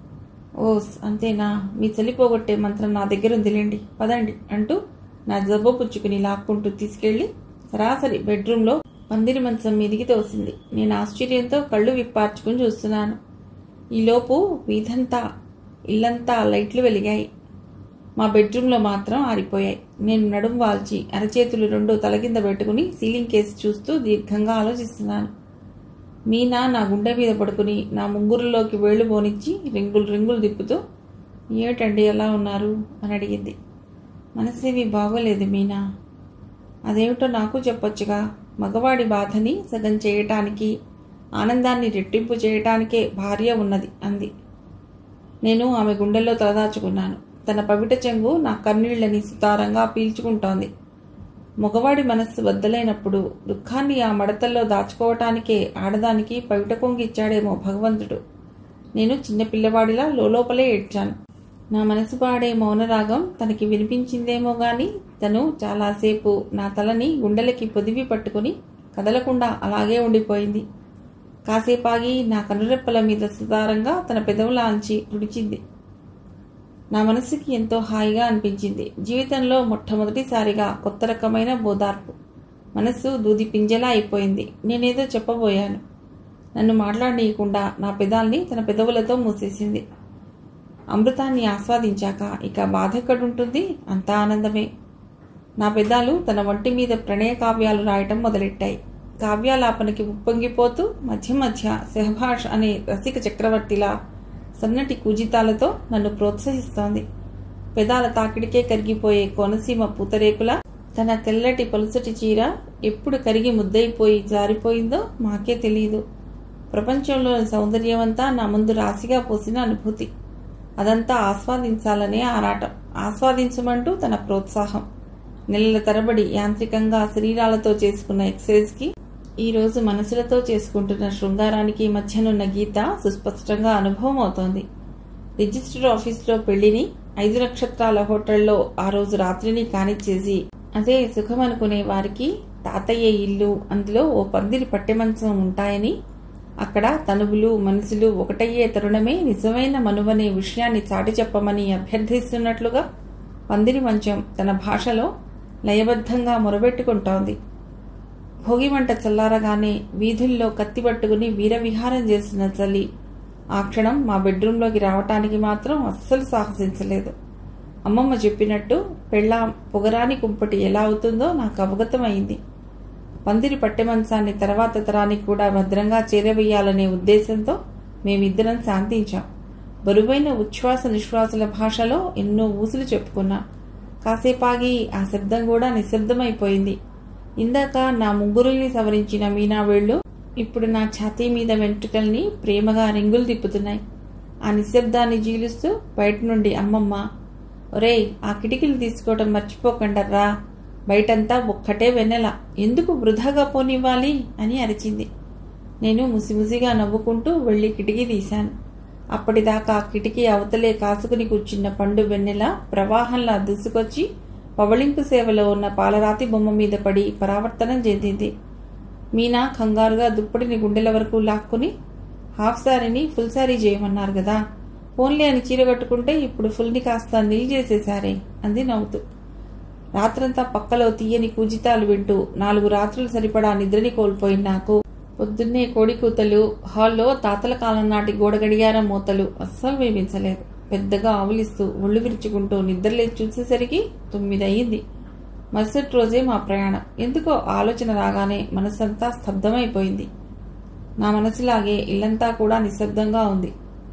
ఓస్ అంతేనా మీ చలి పోగొట్టే మంత్రం నా దగ్గర ఉందిలేండి పదండి అంటూ నా జబ్బ పుచ్చుకుని లాక్కుంటూ తీసుకెళ్లి సరాసరి బెడ్రూమ్లో పందిరి మంచం మీదికి తోసింది నేను ఆశ్చర్యంతో కళ్ళు విప్పార్చుకుని చూస్తున్నాను ఈలోపు వీధంతా ఇల్లంతా లైట్లు వెలిగాయి మా బెడ్రూమ్లో మాత్రం ఆరిపోయాయి నేను నడుం వాల్చి అరచేతులు రెండు తల కింద పెట్టుకుని సీలింగ్ కేసి చూస్తూ దీర్ఘంగా ఆలోచిస్తున్నాను మీనా నా గుండె మీద పడుకుని నా ముంగురులోకి వేళ్ళు పోనిచ్చి రింగులు రింగులు తిప్పుతూ ఏమిటండి ఎలా ఉన్నారు అని అడిగింది మనసేమీ బాగోలేదు మీనా అదేమిటో నాకు చెప్పొచ్చుగా మగవాడి బాధని సగం చేయటానికి ఆనందాన్ని రెట్టింపు చేయటానికే భార్య ఉన్నది అంది నేను ఆమె గుండెల్లో తలదాచుకున్నాను తన పవిట చెంగు నా కన్నీళ్లని సుతారంగా పీల్చుకుంటోంది మగవాడి మనస్సు వద్దలైనప్పుడు దుఃఖాన్ని ఆ మడతల్లో దాచుకోవటానికే ఆడదానికి పవిట కొంగి ఇచ్చాడేమో భగవంతుడు నేను చిన్న పిల్లవాడిలా లోపలే ఏడ్చాను నా మనసు పాడే మౌనరాగం తనకి వినిపించిందేమో గాని తను చాలాసేపు నా తలని గుండెలకి పొదివి పట్టుకుని కదలకుండా అలాగే ఉండిపోయింది కాసేపాగి నా కనురెప్పల మీద సుతారంగా తన పెదవులాంచి తుడిచింది నా మనసుకి ఎంతో హాయిగా అనిపించింది జీవితంలో మొట్టమొదటిసారిగా కొత్త రకమైన బోదార్పు మనసు దూది పింజలా అయిపోయింది నేనేదో చెప్పబోయాను నన్ను మాట్లాడనీయకుండా నా పెదాల్ని తన పెదవులతో మూసేసింది అమృతాన్ని ఆస్వాదించాక ఇక బాధ ఎక్కడుంటుంది అంతా ఆనందమే నా పెదాలు తన వంటి మీద ప్రణయ కావ్యాలు రాయటం మొదలెట్టాయి కావ్యాలాపనకి ఉప్పొంగిపోతూ మధ్య మధ్య సెహభాష్ అనే రసిక చక్రవర్తిలా సన్నటి కూజితాలతో నన్ను ప్రోత్సహిస్తోంది పెదాల తాకిడికే కరిగిపోయే కోనసీమ పూతరేకుల తన తెల్లటి పలుసటి చీర ఎప్పుడు కరిగి ముద్దయిపోయి జారిపోయిందో మాకే తెలియదు ప్రపంచంలోని సౌందర్యమంతా నా ముందు రాశిగా పోసిన అనుభూతి అదంతా ఆస్వాదించాలనే ఆరాటం ఆస్వాదించమంటూ తన ప్రోత్సాహం నెలల తరబడి యాంత్రికంగా శరీరాలతో చేసుకున్న ఎక్సైజ్కి ఈ రోజు మనసులతో చేసుకుంటున్న శృంగారానికి మధ్యనున్న గీత సుస్పష్టంగా అనుభవం అవుతోంది రిజిస్టర్ ఆఫీసులో పెళ్లిని ఐదు నక్షత్రాల హోటల్లో ఆ రోజు రాత్రిని కానిచ్చేసి అదే సుఖమనుకునే వారికి తాతయ్య ఇల్లు అందులో ఓ పందిరి పట్టెమంచం ఉంటాయని అక్కడ తనువులు మనసులు ఒకటయ్యే తరుణమే నిజమైన మనువనే విషయాన్ని చాటి చెప్పమని అభ్యర్థిస్తున్నట్లుగా పందిరి మంచం తన భాషలో లయబద్ధంగా మొరబెట్టుకుంటోంది భోగి మంట చల్లారగానే వీధుల్లో కత్తి పట్టుకుని వీరవిహారం చేసిన చలి ఆ క్షణం మా బెడ్రూంలోకి రావటానికి మాత్రం అస్సలు సాహసించలేదు అమ్మమ్మ చెప్పినట్టు పెళ్ళాం పొగరాని కుంపటి ఎలా అవుతుందో నాకు అవగతమైంది పందిరి పట్టెమంచాన్ని తర్వాత తరానికి కూడా భద్రంగా చేరవేయాలనే ఉద్దేశంతో మేమిద్దరం శాంతించాం బరువైన ఉచ్ఛ్వాస నిశ్వాసల భాషలో ఎన్నో ఊసులు చెప్పుకున్నా కాసేపాగి ఆ శబ్దం కూడా నిశ్శబ్దమైపోయింది ఇందాక నా ముగ్గురుల్ని సవరించిన మీనా వేళ్ళు ఇప్పుడు నా ఛాతీ మీద వెంట్రుకల్ని ప్రేమగా రింగులు తిప్పుతున్నాయి ఆ నిశ్శబ్దాన్ని జీలుస్తూ బయట నుండి అమ్మమ్మ ఒరేయ్ ఆ కిటికీలు తీసుకోవటం మర్చిపోకండర్రా బయటంతా ఒక్కటే వెన్నెల ఎందుకు వృధాగా పోనివ్వాలి అని అరిచింది నేను ముసిముసిగా నవ్వుకుంటూ వెళ్ళి కిటికీ తీశాను అప్పటిదాకా కిటికీ అవతలే కాసుకుని కూర్చున్న పండు వెన్నెల ప్రవాహంలా దూసుకొచ్చి పవళింపు సేవలో ఉన్న పాలరాతి బొమ్మ మీద పడి పరావర్తనం చెందింది మీనా కంగారుగా దుప్పటిని గుండెల వరకు లాక్కుని హాఫ్ శారీని ఫుల్ శారీ చేయమన్నారు కదా ఫోన్లే అని చీర కట్టుకుంటే ఇప్పుడు ఫుల్ని కాస్త నిల్ చేసేశారే అంది నవ్వుతూ రాత్రంతా పక్కలో తీయని కూజితాలు వింటూ నాలుగు రాత్రులు సరిపడా నిద్రని కోల్పోయిన నాకు పొద్దున్నే కోడి కూతలు హాల్లో తాతల కాలం నాటి గోడ గడియారం మూతలు అస్సలు వేపించలేదు పెద్దగా ఆవులిస్తూ ఒళ్ళు విరుచుకుంటూ నిద్రలేచి చూసేసరికి తొమ్మిది అయ్యింది మరుసటి రోజే మా ప్రయాణం ఎందుకో ఆలోచన రాగానే మనసంతా స్తబ్దమైపోయింది నా మనసులాగే ఇల్లంతా కూడా నిశ్శబ్దంగా ఉంది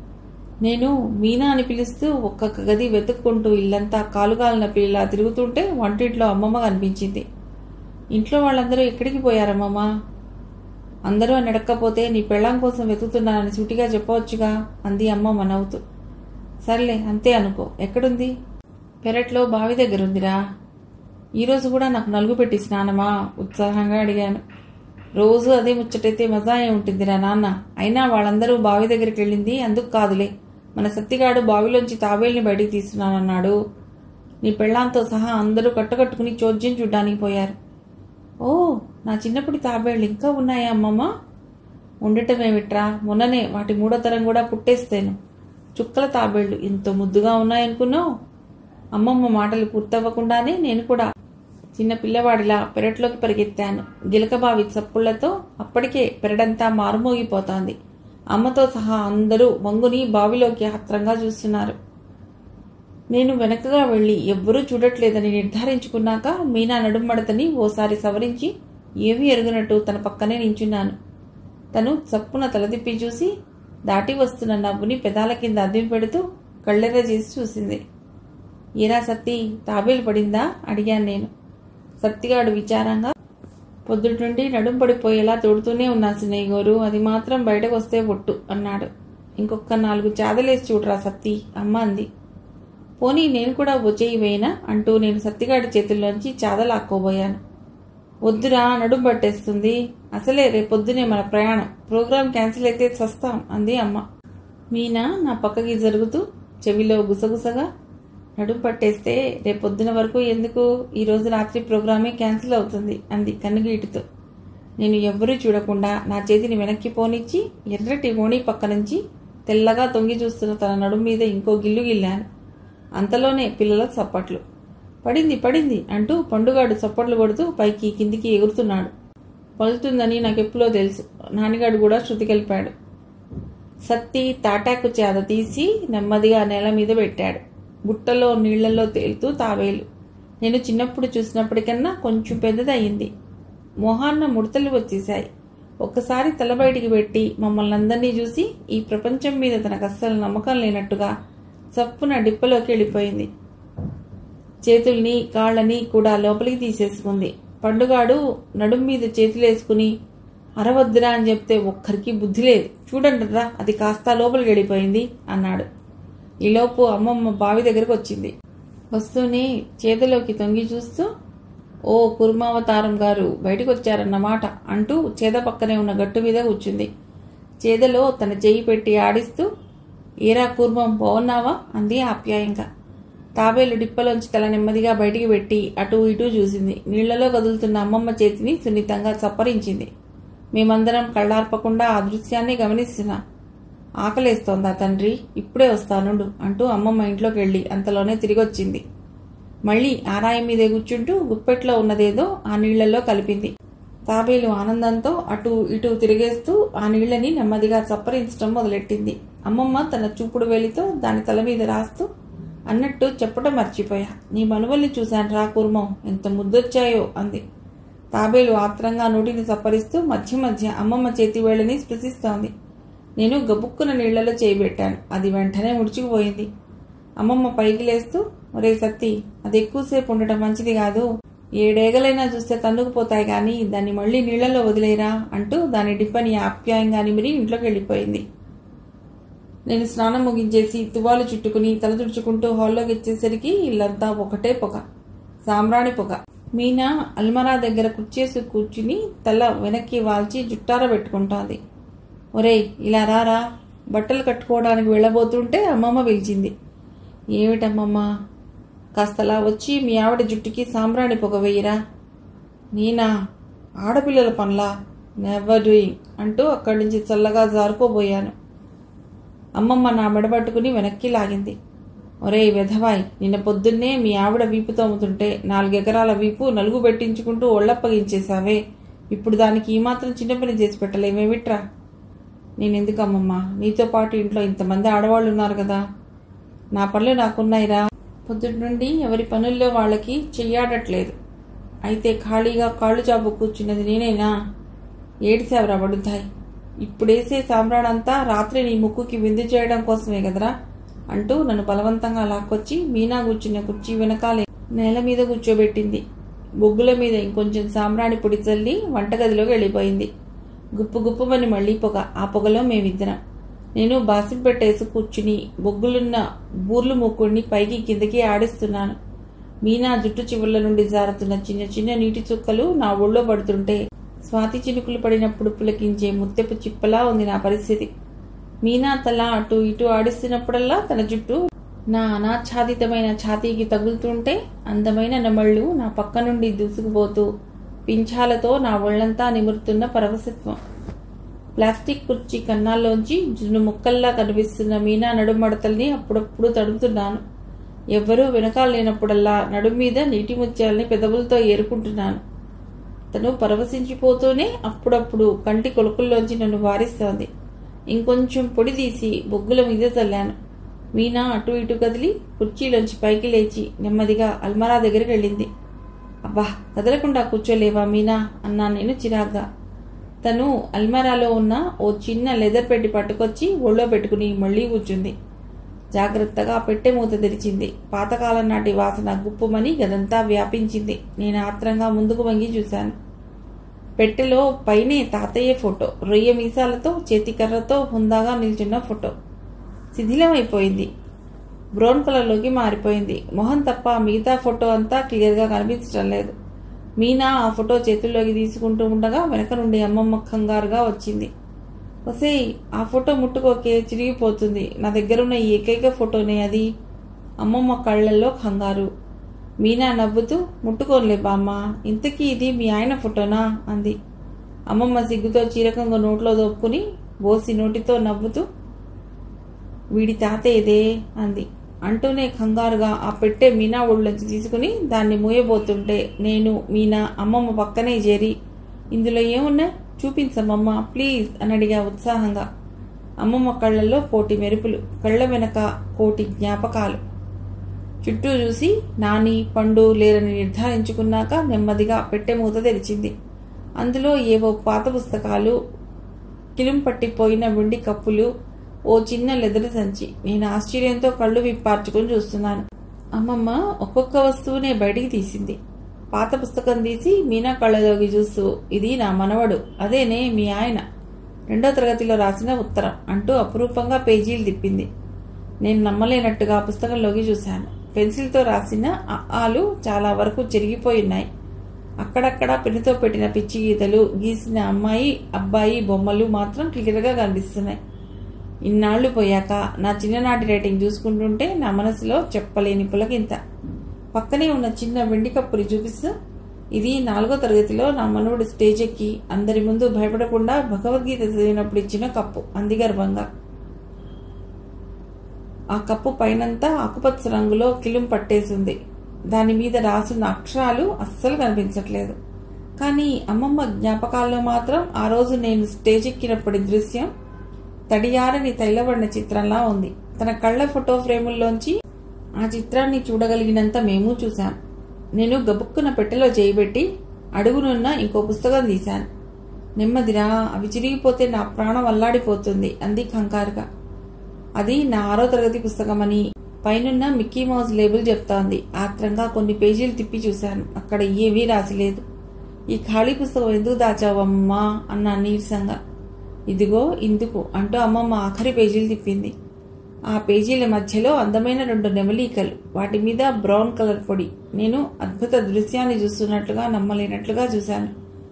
నేను మీనా అని పిలుస్తూ ఒక్కొక్క గది వెతుక్కుంటూ ఇల్లంతా కాలుగాలిన పిల్లలా తిరుగుతుంటే వంటింట్లో అమ్మమ్మ కనిపించింది ఇంట్లో వాళ్ళందరూ ఎక్కడికి పోయారమ్మమ్మ అందరూ అని అడక్కపోతే నీ పెళ్ళాం కోసం వెతుకుతున్నానని సూటిగా చెప్పవచ్చుగా అంది అమ్మమ్మ నవ్వుతూ సర్లే అంతే అనుకో ఎక్కడుంది పెరట్లో బావి దగ్గరుందిరా ఈరోజు కూడా నాకు నలుగు పెట్టి స్నానమా ఉత్సాహంగా అడిగాను రోజు అదే ముచ్చటైతే మజా ఏ ఉంటుందిరా నాన్న అయినా వాళ్ళందరూ బావి దగ్గరికి వెళ్ళింది అందుకు కాదులే మన సత్తిగాడు బావిలోంచి తాబేల్ని బయటికి తీస్తున్నానన్నాడు నీ పెళ్ళాంతో సహా అందరూ కట్టకట్టుకుని చోద్యం చూడ్డానికి పోయారు ఓ నా చిన్నప్పటి తాబేళ్ళు ఇంకా ఉన్నాయా అమ్మమ్మ ఉండటమేమిట్రా మొన్ననే వాటి మూడో తరం కూడా పుట్టేస్తేను చుక్కల తాబేళ్లు ఎంతో ముద్దుగా ఉన్నాయనుకున్నావు అమ్మమ్మ మాటలు పూర్తవ్వకుండానే నేను కూడా చిన్న పిల్లవాడిలా పెరట్లోకి పరిగెత్తాను గిలకబావి చప్పుళ్లతో అప్పటికే పెరడంతా మారుమోగిపోతోంది అమ్మతో సహా అందరూ వంగుని బావిలోకి ఆత్రంగా చూస్తున్నారు నేను వెనకగా వెళ్ళి ఎవ్వరూ చూడట్లేదని నిర్ధారించుకున్నాక మీనా నడుమడతని ఓసారి సవరించి ఏమీ ఎరుగునట్టు తన పక్కనే నించున్నాను తను చప్పున తలదిప్పి చూసి దాటి వస్తున్న నవ్వుని పెదాల కింద అద్దెం పెడుతూ కళ్ళెర్ర చేసి చూసింది ఏరా సత్తి తాబేలు పడిందా అడిగాను నేను సత్తిగాడు విచారంగా పొద్దుటి నుండి నడుం పడిపోయేలా తోడుతూనే ఉన్నా సినయ్య గోరు అది మాత్రం బయటకు వస్తే ఒట్టు అన్నాడు ఇంకొక నాలుగు చాదలేసి చూడరా సత్తి అమ్మ అంది పోనీ నేను కూడా వచ్చేయి వేయనా అంటూ నేను సత్తిగాడి చేతుల్లోంచి చాదలాక్కోబోయాను వద్దురా నడుం పట్టేస్తుంది అసలే రేపొద్దునే మన ప్రయాణం ప్రోగ్రాం క్యాన్సిల్ అయితే చస్తాం అంది అమ్మ మీనా నా పక్కకి జరుగుతూ చెవిలో గుసగుసగా నడుం పట్టేస్తే రేపొద్దున వరకు ఎందుకు ఈ రోజు రాత్రి ప్రోగ్రామే క్యాన్సిల్ అవుతుంది అంది కన్నుగీటుతో నేను ఎవ్వరూ చూడకుండా నా చేతిని వెనక్కి పోనిచ్చి ఎర్రటి ఓణి పక్క నుంచి తెల్లగా తొంగి చూస్తున్న తన నడుం మీద ఇంకో గిల్లు గిల్లాను అంతలోనే పిల్లల చప్పట్లు పడింది పడింది అంటూ పండుగాడు చప్పట్లు కొడుతూ పైకి కిందికి ఎగురుతున్నాడు పలుతుందని నాకెప్పుడో తెలుసు నాన్నగాడు కూడా శృతి కలిపాడు సత్తి తాటాకు చేద తీసి నెమ్మదిగా నేల మీద పెట్టాడు బుట్టలో నీళ్లలో తేలుతూ తావేలు నేను చిన్నప్పుడు చూసినప్పటికన్నా కొంచెం పెద్దదయ్యింది మొహాన్న ముడతలు వచ్చేశాయి ఒక్కసారి తల బయటికి పెట్టి మమ్మల్ని అందరినీ చూసి ఈ ప్రపంచం మీద తనకు అస్సలు నమ్మకం లేనట్టుగా చప్పున డిప్పలోకి వెళ్ళిపోయింది చేతుల్ని కాళ్ళని కూడా లోపలికి తీసేసుకుంది పండుగాడు నడుం మీద చేతులేసుకుని అరవద్దురా అని చెప్తే ఒక్కరికి బుద్ధి లేదు చూడండిరా అది కాస్త లోపలికి వెళ్ళిపోయింది అన్నాడు ఈలోపు అమ్మమ్మ బావి దగ్గరకు వచ్చింది వస్తూనే చేతిలోకి తొంగి చూస్తూ ఓ కుర్మావతారం గారు బయటకు వచ్చారన్నమాట అంటూ చేద పక్కనే ఉన్న గట్టు మీద కూర్చుంది చేదలో తన చెయ్యి పెట్టి ఆడిస్తూ ఏరా కూర్మం బాగున్నావా అంది ఆప్యాయంగా తాబేలు డిప్పలోంచి తల నెమ్మదిగా బయటికి పెట్టి అటు ఇటు చూసింది నీళ్లలో కదులుతున్న అమ్మమ్మ చేతిని సున్నితంగా చప్పరించింది మేమందరం కళ్ళార్పకుండా ఆ దృశ్యాన్ని గమనిస్తున్నా ఆకలేస్తోందా తండ్రి ఇప్పుడే వస్తానుండు అంటూ అమ్మమ్మ ఇంట్లోకి వెళ్ళి అంతలోనే తిరిగొచ్చింది మళ్ళీ ఆరాయి మీదే కూర్చుంటూ గుప్పెట్లో ఉన్నదేదో ఆ నీళ్లలో కలిపింది తాబేలు ఆనందంతో అటు ఇటు తిరిగేస్తూ ఆ నీళ్లని నెమ్మదిగా చప్పరించడం మొదలెట్టింది అమ్మమ్మ తన చూపుడు వేలితో దాని తల మీద రాస్తూ అన్నట్టు చెప్పడం మర్చిపోయా నీ మనువల్ని చూశాను రా కూర్మం ఎంత ముద్దొచ్చాయో అంది తాబేలు ఆత్రంగా నోటిని చప్పరిస్తూ మధ్య మధ్య అమ్మమ్మ చేతి వేళ్ళని స్పృశిస్తోంది నేను గబుక్కున నీళ్లలో చేయబెట్టాను అది వెంటనే ముడుచుకుపోయింది అమ్మమ్మ పైకి లేస్తూ ఒరే సత్తి అది ఎక్కువసేపు ఉండటం మంచిది కాదు ఏడేగలైనా చూస్తే తన్నుకుపోతాయి కానీ దాన్ని మళ్ళీ నీళ్లలో వదిలేరా అంటూ దాని డిప్పని ఆప్యాయంగా నిమిరి ఇంట్లోకి వెళ్ళిపోయింది నేను స్నానం ముగించేసి తువాలు చుట్టుకుని తల తుడుచుకుంటూ హాల్లోకి వచ్చేసరికి ఇల్లంతా ఒకటే పొగ సాంబ్రాణి పొగ మీనా అల్మరా దగ్గర కుర్చేసి కూర్చుని తల వెనక్కి వాల్చి జుట్టార పెట్టుకుంటోంది ఒరేయ్ ఇలా రారా బట్టలు కట్టుకోవడానికి వెళ్ళబోతుంటే అమ్మమ్మ పిలిచింది ఏమిటమ్మమ్మ కాస్తలా వచ్చి మీ ఆవిడ జుట్టుకి సాంబ్రాణి పొగ వేయరా నేనా ఆడపిల్లల పనులా నెవర్ డూయింగ్ అంటూ అక్కడి నుంచి చల్లగా జారుకోబోయాను అమ్మమ్మ నా మెడబట్టుకుని వెనక్కి లాగింది ఒరేయ్ వెధవాయ్ నిన్న పొద్దున్నే మీ ఆవిడ వీపు తోముతుంటే నాలుగెకరాల వీపు నలుగు పెట్టించుకుంటూ ఒళ్ళప్పగించేశావే ఇప్పుడు దానికి ఈ మాత్రం చిన్న పని చేసి పెట్టలేమేమిట్రా నేనెందుకు అమ్మమ్మ నీతో పాటు ఇంట్లో ఇంతమంది ఆడవాళ్ళు ఉన్నారు కదా నా పనులు నాకున్నాయిరా పొద్దుటి నుండి ఎవరి పనుల్లో వాళ్ళకి చెయ్యాడట్లేదు అయితే ఖాళీగా కాళ్ళు చాపు కూర్చున్నది నేనేనా ఏడిసావురా బడుద్దాయ్ ఇప్పుడేసే సాంబ్రాడంతా రాత్రి నీ ముక్కుకి విందు చేయడం కోసమే కదరా అంటూ నన్ను బలవంతంగా లాక్కొచ్చి మీనా కూర్చున్న కుర్చీ వెనకాలే నేల మీద కూర్చోబెట్టింది బొగ్గుల మీద ఇంకొంచెం సాంబ్రాణి పొడి చల్లి వంటగదిలోకి వెళ్ళిపోయింది గుప్పు గుప్పుమని మళ్ళీ పొగ ఆ పొగలో మేమిద్దరం నేను బాసిన్ పెట్టేసి కూర్చుని బొగ్గులున్న బూర్లు మూకుడిని పైకి కిందకి ఆడిస్తున్నాను మీనా జుట్టు చివర్ల నుండి జారుతున్న చిన్న చిన్న నీటి చుక్కలు నా ఒళ్ళో పడుతుంటే స్వాతి చినుకులు పడినప్పుడు పులకించే ముత్తెపు చిప్పలా ఉంది నా పరిస్థితి మీనా తల అటు ఇటు ఆడిస్తున్నప్పుడల్లా తన జుట్టు నా అనాచ్ఛాదితమైన ఛాతీకి తగులుతుంటే అందమైన నెమళ్ళు నా పక్క నుండి దూసుకుపోతూ పింఛాలతో నా ఒళ్లంతా నిమురుతున్న పరవశత్వం ప్లాస్టిక్ కుర్చీ కన్నాల్లోంచి జున్ను ముక్కల్లా కనిపిస్తున్న మీనా నడుమడతల్ని అప్పుడప్పుడు తడుపుతున్నాను ఎవ్వరూ వెనకాల లేనప్పుడల్లా నడుం మీద నీటి ముత్యాలని పెదవులతో ఏరుకుంటున్నాను తను పరవశించిపోతూనే అప్పుడప్పుడు కంటి కొలుకుల్లోంచి నన్ను వారిస్తోంది ఇంకొంచెం పొడి తీసి బొగ్గుల మీద చల్లాను మీనా అటు ఇటు కదిలి కుర్చీలోంచి పైకి లేచి నెమ్మదిగా అల్మరా దగ్గరికి వెళ్ళింది అబ్బా కదలకుండా కూర్చోలేవా మీనా అన్నాను నేను చిరాగ్గా తను అల్మారాలో ఉన్న ఓ చిన్న లెదర్ పెట్టి పట్టుకొచ్చి ఒళ్ళో పెట్టుకుని మళ్ళీ కూర్చుంది జాగ్రత్తగా పెట్టె మూత తెరిచింది పాతకాలం నాటి వాసన గుప్పుమని గదంతా వ్యాపించింది నేను ఆత్రంగా ముందుకు వంగి చూశాను పెట్టెలో పైనే తాతయ్య ఫోటో రొయ్య మీసాలతో చేతికర్రతో హుందాగా నిల్చున్న ఫోటో శిథిలమైపోయింది బ్రౌన్ కలర్లోకి మారిపోయింది మొహం తప్ప మిగతా ఫోటో అంతా క్లియర్గా కనిపించడం లేదు మీనా ఆ ఫోటో చేతుల్లోకి తీసుకుంటూ ఉండగా వెనక నుండి అమ్మమ్మ కంగారుగా వచ్చింది ఒసేయ్ ఆ ఫోటో ముట్టుకోకే చిరిగిపోతుంది నా దగ్గరున్న ఈ ఏకైక ఫోటోనే అది అమ్మమ్మ కళ్ళల్లో కంగారు మీనా నవ్వుతూ ముట్టుకోనులే బామ్మ ఇంతకీ ఇది మీ ఆయన ఫోటోనా అంది అమ్మమ్మ సిగ్గుతో చీరకంగా నోట్లో దోపుకుని బోసి నోటితో నవ్వుతూ వీడి తాత ఇదే అంది అంటూనే కంగారుగా ఆ పెట్టె మీనా ఒళ్ళొంచి తీసుకుని దాన్ని మూయబోతుంటే నేను మీనా అమ్మమ్మ పక్కనే చేరి ఇందులో ఏమున్నా చూపించమ్మమ్మ ప్లీజ్ అని అడిగా ఉత్సాహంగా అమ్మమ్మ కళ్ళల్లో కోటి మెరుపులు కళ్ళ వెనక కోటి జ్ఞాపకాలు చుట్టూ చూసి నాని పండు లేరని నిర్ధారించుకున్నాక నెమ్మదిగా పెట్టె మూత తెరిచింది అందులో ఏవో పాత పుస్తకాలు కిలుం పట్టిపోయిన వెండి కప్పులు ఓ చిన్న లెదరు సంచి నేను ఆశ్చర్యంతో కళ్ళు విప్పార్చుకుని చూస్తున్నాను అమ్మమ్మ ఒక్కొక్క వస్తువునే బయటికి తీసింది పాత పుస్తకం తీసి మీనా కళ్ళలోకి చూస్తూ ఇది నా మనవడు అదేనే మీ ఆయన రెండో తరగతిలో రాసిన ఉత్తరం అంటూ అపురూపంగా పేజీలు తిప్పింది నేను నమ్మలేనట్టుగా ఆ పుస్తకంలోకి చూశాను పెన్సిల్తో రాసిన ఆలు చాలా వరకు చెరిగిపోయి ఉన్నాయి అక్కడక్కడ పెన్నుతో పెట్టిన పిచ్చి గీతలు గీసిన అమ్మాయి అబ్బాయి బొమ్మలు మాత్రం క్లియర్గా కనిపిస్తున్నాయి ఇన్నాళ్లు పోయాక నా చిన్ననాటి రేటింగ్ చూసుకుంటుంటే నా మనసులో చెప్పలేని పులకింత పక్కనే ఉన్న చిన్న వెండి కప్పుని చూపిస్తూ ఇది నాలుగో తరగతిలో నా మనవుడు స్టేజ్ ఎక్కి అందరి ముందు భయపడకుండా భగవద్గీత చదివినప్పుడు ఇచ్చిన కప్పు అంది గర్వంగా ఆ కప్పు పైనంతా ఆకుపచ్చ రంగులో కిలుం పట్టేసింది దాని మీద రాసున్న అక్షరాలు అస్సలు కనిపించట్లేదు కానీ అమ్మమ్మ జ్ఞాపకాల్లో మాత్రం ఆ రోజు నేను స్టేజ్ ఎక్కినప్పటి దృశ్యం తడియారని తైలబడిన చిత్రంలా ఉంది తన కళ్ళ ఫోటో ఫ్రేముల్లోంచి ఆ చిత్రాన్ని చూడగలిగినంత మేము చూశాం నేను గబుక్కున పెట్టెలో చేయబెట్టి అడుగునున్న ఇంకో పుస్తకం తీశాను నెమ్మదిరా అవి చిరిగిపోతే నా ప్రాణం అల్లాడిపోతుంది అంది కంగారుగా అది నా ఆరో తరగతి పుస్తకమని పైనున్న మిక్కీ మౌజ్ లేబుల్ చెప్తోంది ఆత్రంగా కొన్ని పేజీలు తిప్పి చూశాను అక్కడ ఏమీ రాసిలేదు ఈ ఖాళీ పుస్తకం ఎందుకు దాచావమ్మా అన్నా నీరసంగా ఇదిగో ఇందుకు అంటూ అమ్మమ్మ ఆఖరి పేజీలు తిప్పింది ఆ పేజీల మధ్యలో అందమైన రెండు నెమలీకలు వాటి మీద బ్రౌన్ కలర్ పొడి నేను అద్భుత దృశ్యాన్ని చూస్తున్నట్లుగా నమ్మలేనట్లుగా చూశాను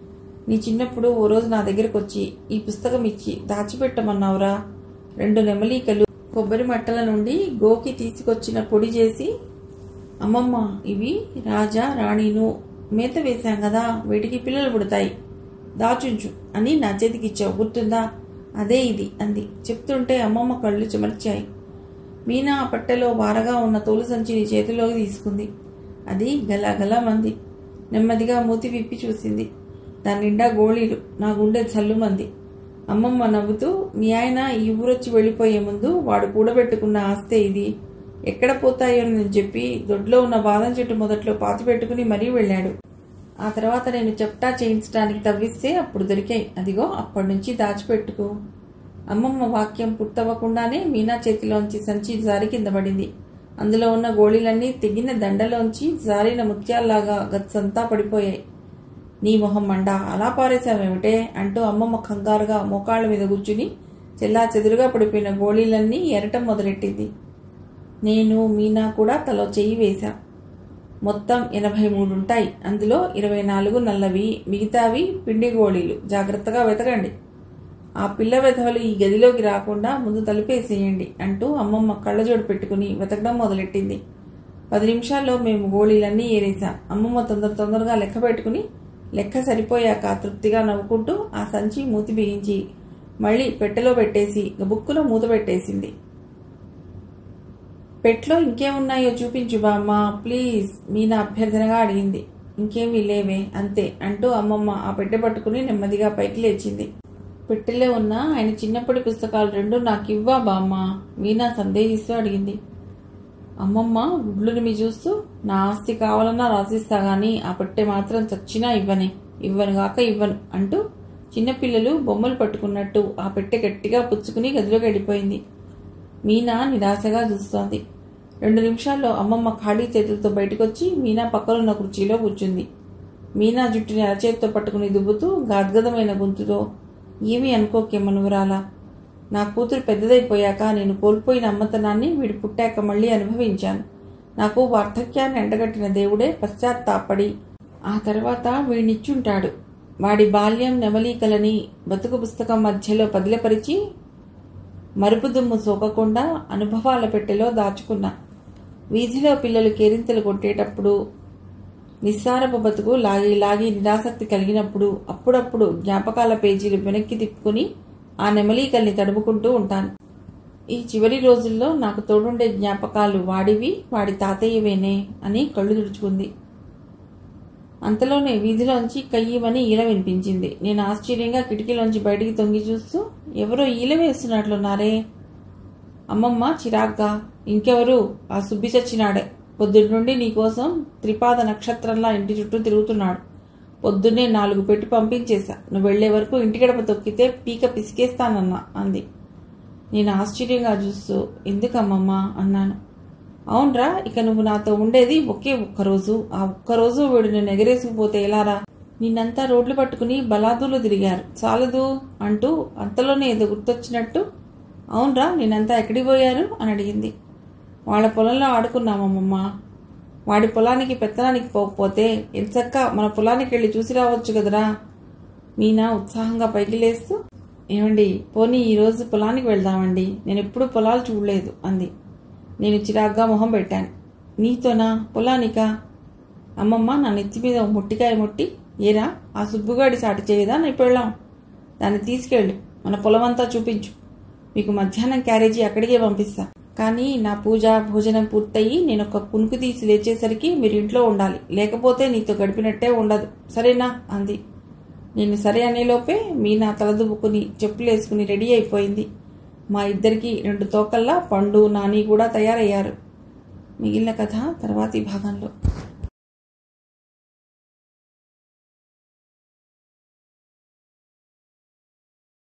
నీ చిన్నప్పుడు ఓ రోజు నా దగ్గరకు వచ్చి ఈ పుస్తకం ఇచ్చి దాచిపెట్టమన్నావురా రెండు నెమలీకలు కొబ్బరి మట్టల నుండి గోకి తీసుకొచ్చిన పొడి చేసి అమ్మమ్మ ఇవి రాజా రాణిను మేత వేశాం కదా వీటికి పిల్లలు పుడతాయి దాచుంచు అని నా చేతికిచ్చావు గుర్తుందా అదే ఇది అంది చెప్తుంటే అమ్మమ్మ కళ్ళు చెమర్చాయి మీనా ఆ పట్టెలో వారగా ఉన్న తోలు సంచిని చేతిలోకి తీసుకుంది అది గలగల మంది నెమ్మదిగా మూతి విప్పి చూసింది దాని నిండా గోళీలు నా గుండె చల్లుమంది అమ్మమ్మ నవ్వుతూ మీ ఆయన ఈ ఊరొచ్చి వెళ్ళిపోయే ముందు వాడు కూడబెట్టుకున్న ఆస్తే ఇది ఎక్కడ పోతాయో అని చెప్పి దొడ్లో ఉన్న బాదం చెట్టు మొదట్లో పాతి పెట్టుకుని మరీ వెళ్ళాడు ఆ తర్వాత నేను చెప్టా చేయించడానికి తవ్విస్తే అప్పుడు దొరికాయి అదిగో అప్పటి నుంచి దాచిపెట్టుకో అమ్మమ్మ వాక్యం పూర్తవ్వకుండానే మీనా చేతిలోంచి సంచి జారి కింద పడింది అందులో ఉన్న గోళీలన్నీ తెగిన దండలోంచి జారిన ముత్యాల్లాగా గత్సంతా పడిపోయాయి నీ మొహం మండ అలా పారేశావేమిటే అంటూ అమ్మమ్మ కంగారుగా మోకాళ్ళ మీద కూర్చుని చెల్లా చెదురుగా పడిపోయిన గోళీలన్నీ ఎరటం మొదలెట్టింది నేను మీనా కూడా తలో చెయ్యి వేశాం మొత్తం ఎనభై మూడు ఉంటాయి అందులో ఇరవై నాలుగు నల్లవి మిగతావి పిండి గోళీలు జాగ్రత్తగా వెతకండి ఆ పిల్ల వెధవలు ఈ గదిలోకి రాకుండా ముందు తలుపేసేయండి అంటూ అమ్మమ్మ కళ్ళజోడు పెట్టుకుని వెతకడం మొదలెట్టింది పది నిమిషాల్లో మేము గోళీలన్నీ ఏరేశాం అమ్మమ్మ తొందర తొందరగా లెక్క పెట్టుకుని లెక్క సరిపోయాక తృప్తిగా నవ్వుకుంటూ ఆ సంచి మూతి బిగించి మళ్ళీ పెట్టెలో పెట్టేసి బుక్కులో మూత పెట్టేసింది పెట్లో ఇంకేమున్నాయో చూపించు బామ్మ ప్లీజ్ మీనా అభ్యర్థనగా అడిగింది ఇంకేమీ లేవే అంతే అంటూ అమ్మమ్మ ఆ పెట్టె పట్టుకుని నెమ్మదిగా పైకి లేచింది పెట్టెలో ఉన్న ఆయన చిన్నప్పటి పుస్తకాలు రెండు నాకు ఇవ్వా బామ్మ మీనా సందేహిస్తూ అడిగింది అమ్మమ్మ గుడ్లుని మీ చూస్తూ నా ఆస్తి కావాలన్నా రాసిస్తా గాని ఆ పెట్టె మాత్రం చచ్చినా ఇవ్వనే ఇవ్వను గాక ఇవ్వను అంటూ చిన్నపిల్లలు బొమ్మలు పట్టుకున్నట్టు ఆ పెట్టె గట్టిగా పుచ్చుకుని గదిలోకి వెళ్ళిపోయింది మీనా నిరాశగా చూస్తోంది రెండు నిమిషాల్లో అమ్మమ్మ ఖాళీ చేతులతో బయటకొచ్చి మీనా పక్కనున్న కుర్చీలో కూర్చుంది మీనా జుట్టుని అరచేతితో పట్టుకుని దుబ్బుతూ గాద్గదమైన గొంతుతో ఏమీ అనుకోకే మనువరాలా నా కూతురు పెద్దదైపోయాక నేను కోల్పోయిన అమ్మతనాన్ని వీడు పుట్టాక మళ్ళీ అనుభవించాను నాకు వార్ధక్యాన్ని ఎండగట్టిన దేవుడే పశ్చాత్తాపడి ఆ తర్వాత వీడినిచ్చుంటాడు వాడి బాల్యం నెమలీకలని బతుకు పుస్తకం మధ్యలో పదిలపరిచి మరుపు దుమ్ము సోకకుండా అనుభవాల పెట్టెలో దాచుకున్నా వీధిలో పిల్లలు కేరింతలు కొట్టేటప్పుడు నిస్సారపు బతుకు లాగి లాగి నిరాసక్తి కలిగినప్పుడు అప్పుడప్పుడు జ్ఞాపకాల పేజీలు వెనక్కి తిప్పుకుని ఆ నెమలీకల్ని తడుపుకుంటూ ఉంటాను ఈ చివరి రోజుల్లో నాకు తోడుండే జ్ఞాపకాలు వాడివి వాడి తాతయ్యవేనే అని కళ్ళు తుడుచుకుంది అంతలోనే వీధిలోంచి కయ్యమని ఈల వినిపించింది నేను ఆశ్చర్యంగా కిటికీలోంచి బయటికి తొంగి చూస్తూ ఎవరో ఈల వేస్తున్నట్లున్నారే అమ్మమ్మ చిరాగ్గా ఇంకెవరు ఆ సుబ్బి చచ్చినాడే పొద్దున్న నుండి నీకోసం త్రిపాద నక్షత్రంలా ఇంటి చుట్టూ తిరుగుతున్నాడు పొద్దున్నే నాలుగు పెట్టి పంపించేశా నువ్వు వెళ్లే వరకు ఇంటి గడప తొక్కితే పీక పిసికేస్తానన్నా అంది నేను ఆశ్చర్యంగా చూస్తూ ఎందుకమ్మమ్మ అన్నాను అవునరా ఇక నువ్వు నాతో ఉండేది ఒకే ఒక్కరోజు ఆ ఒక్కరోజు వీడు నేను ఎగరేసుకుపోతే ఎలారా నిన్నంతా రోడ్లు పట్టుకుని బలాదూలు తిరిగారు చాలదు అంటూ అంతలోనే ఏదో గుర్తొచ్చినట్టు అవునరా నేనంతా ఎక్కడికి పోయారు అని అడిగింది వాళ్ళ పొలంలో ఆడుకున్నామమ్మమ్మ వాడి పొలానికి పెత్తనానికి పోకపోతే ఎంచక్క మన పొలానికి వెళ్ళి చూసి రావచ్చు కదరా మీనా ఉత్సాహంగా పైకి లేస్తూ ఏమండి పోనీ ఈరోజు పొలానికి వెళ్దామండి నేను ఎప్పుడూ పొలాలు చూడలేదు అంది నేను చిరాగ్గా మొహం పెట్టాను నీతోనా పొలానికా అమ్మమ్మ నా నెత్తి మీద ఓ ముట్టికాయ ముట్టి ఏరా ఆ సుబ్బుగాడి సాటి చేయదా నీ పెళ్ళాం దాన్ని తీసుకెళ్ళు మన పొలమంతా చూపించు మీకు మధ్యాహ్నం క్యారేజీ అక్కడికే పంపిస్తా కానీ నా పూజ భోజనం పూర్తయి నేను ఒక కునుకు తీసి లేచేసరికి మీరు ఇంట్లో ఉండాలి లేకపోతే నీతో గడిపినట్టే ఉండదు సరేనా అంది నేను సరే అనేలోపే మీ నా తలదువ్వుకుని చెప్పులేసుకుని రెడీ అయిపోయింది మా ఇద్దరికి రెండు తోకల్లా పండు నాని కూడా తయారయ్యారు మిగిలిన కథ తర్వాతి భాగంలో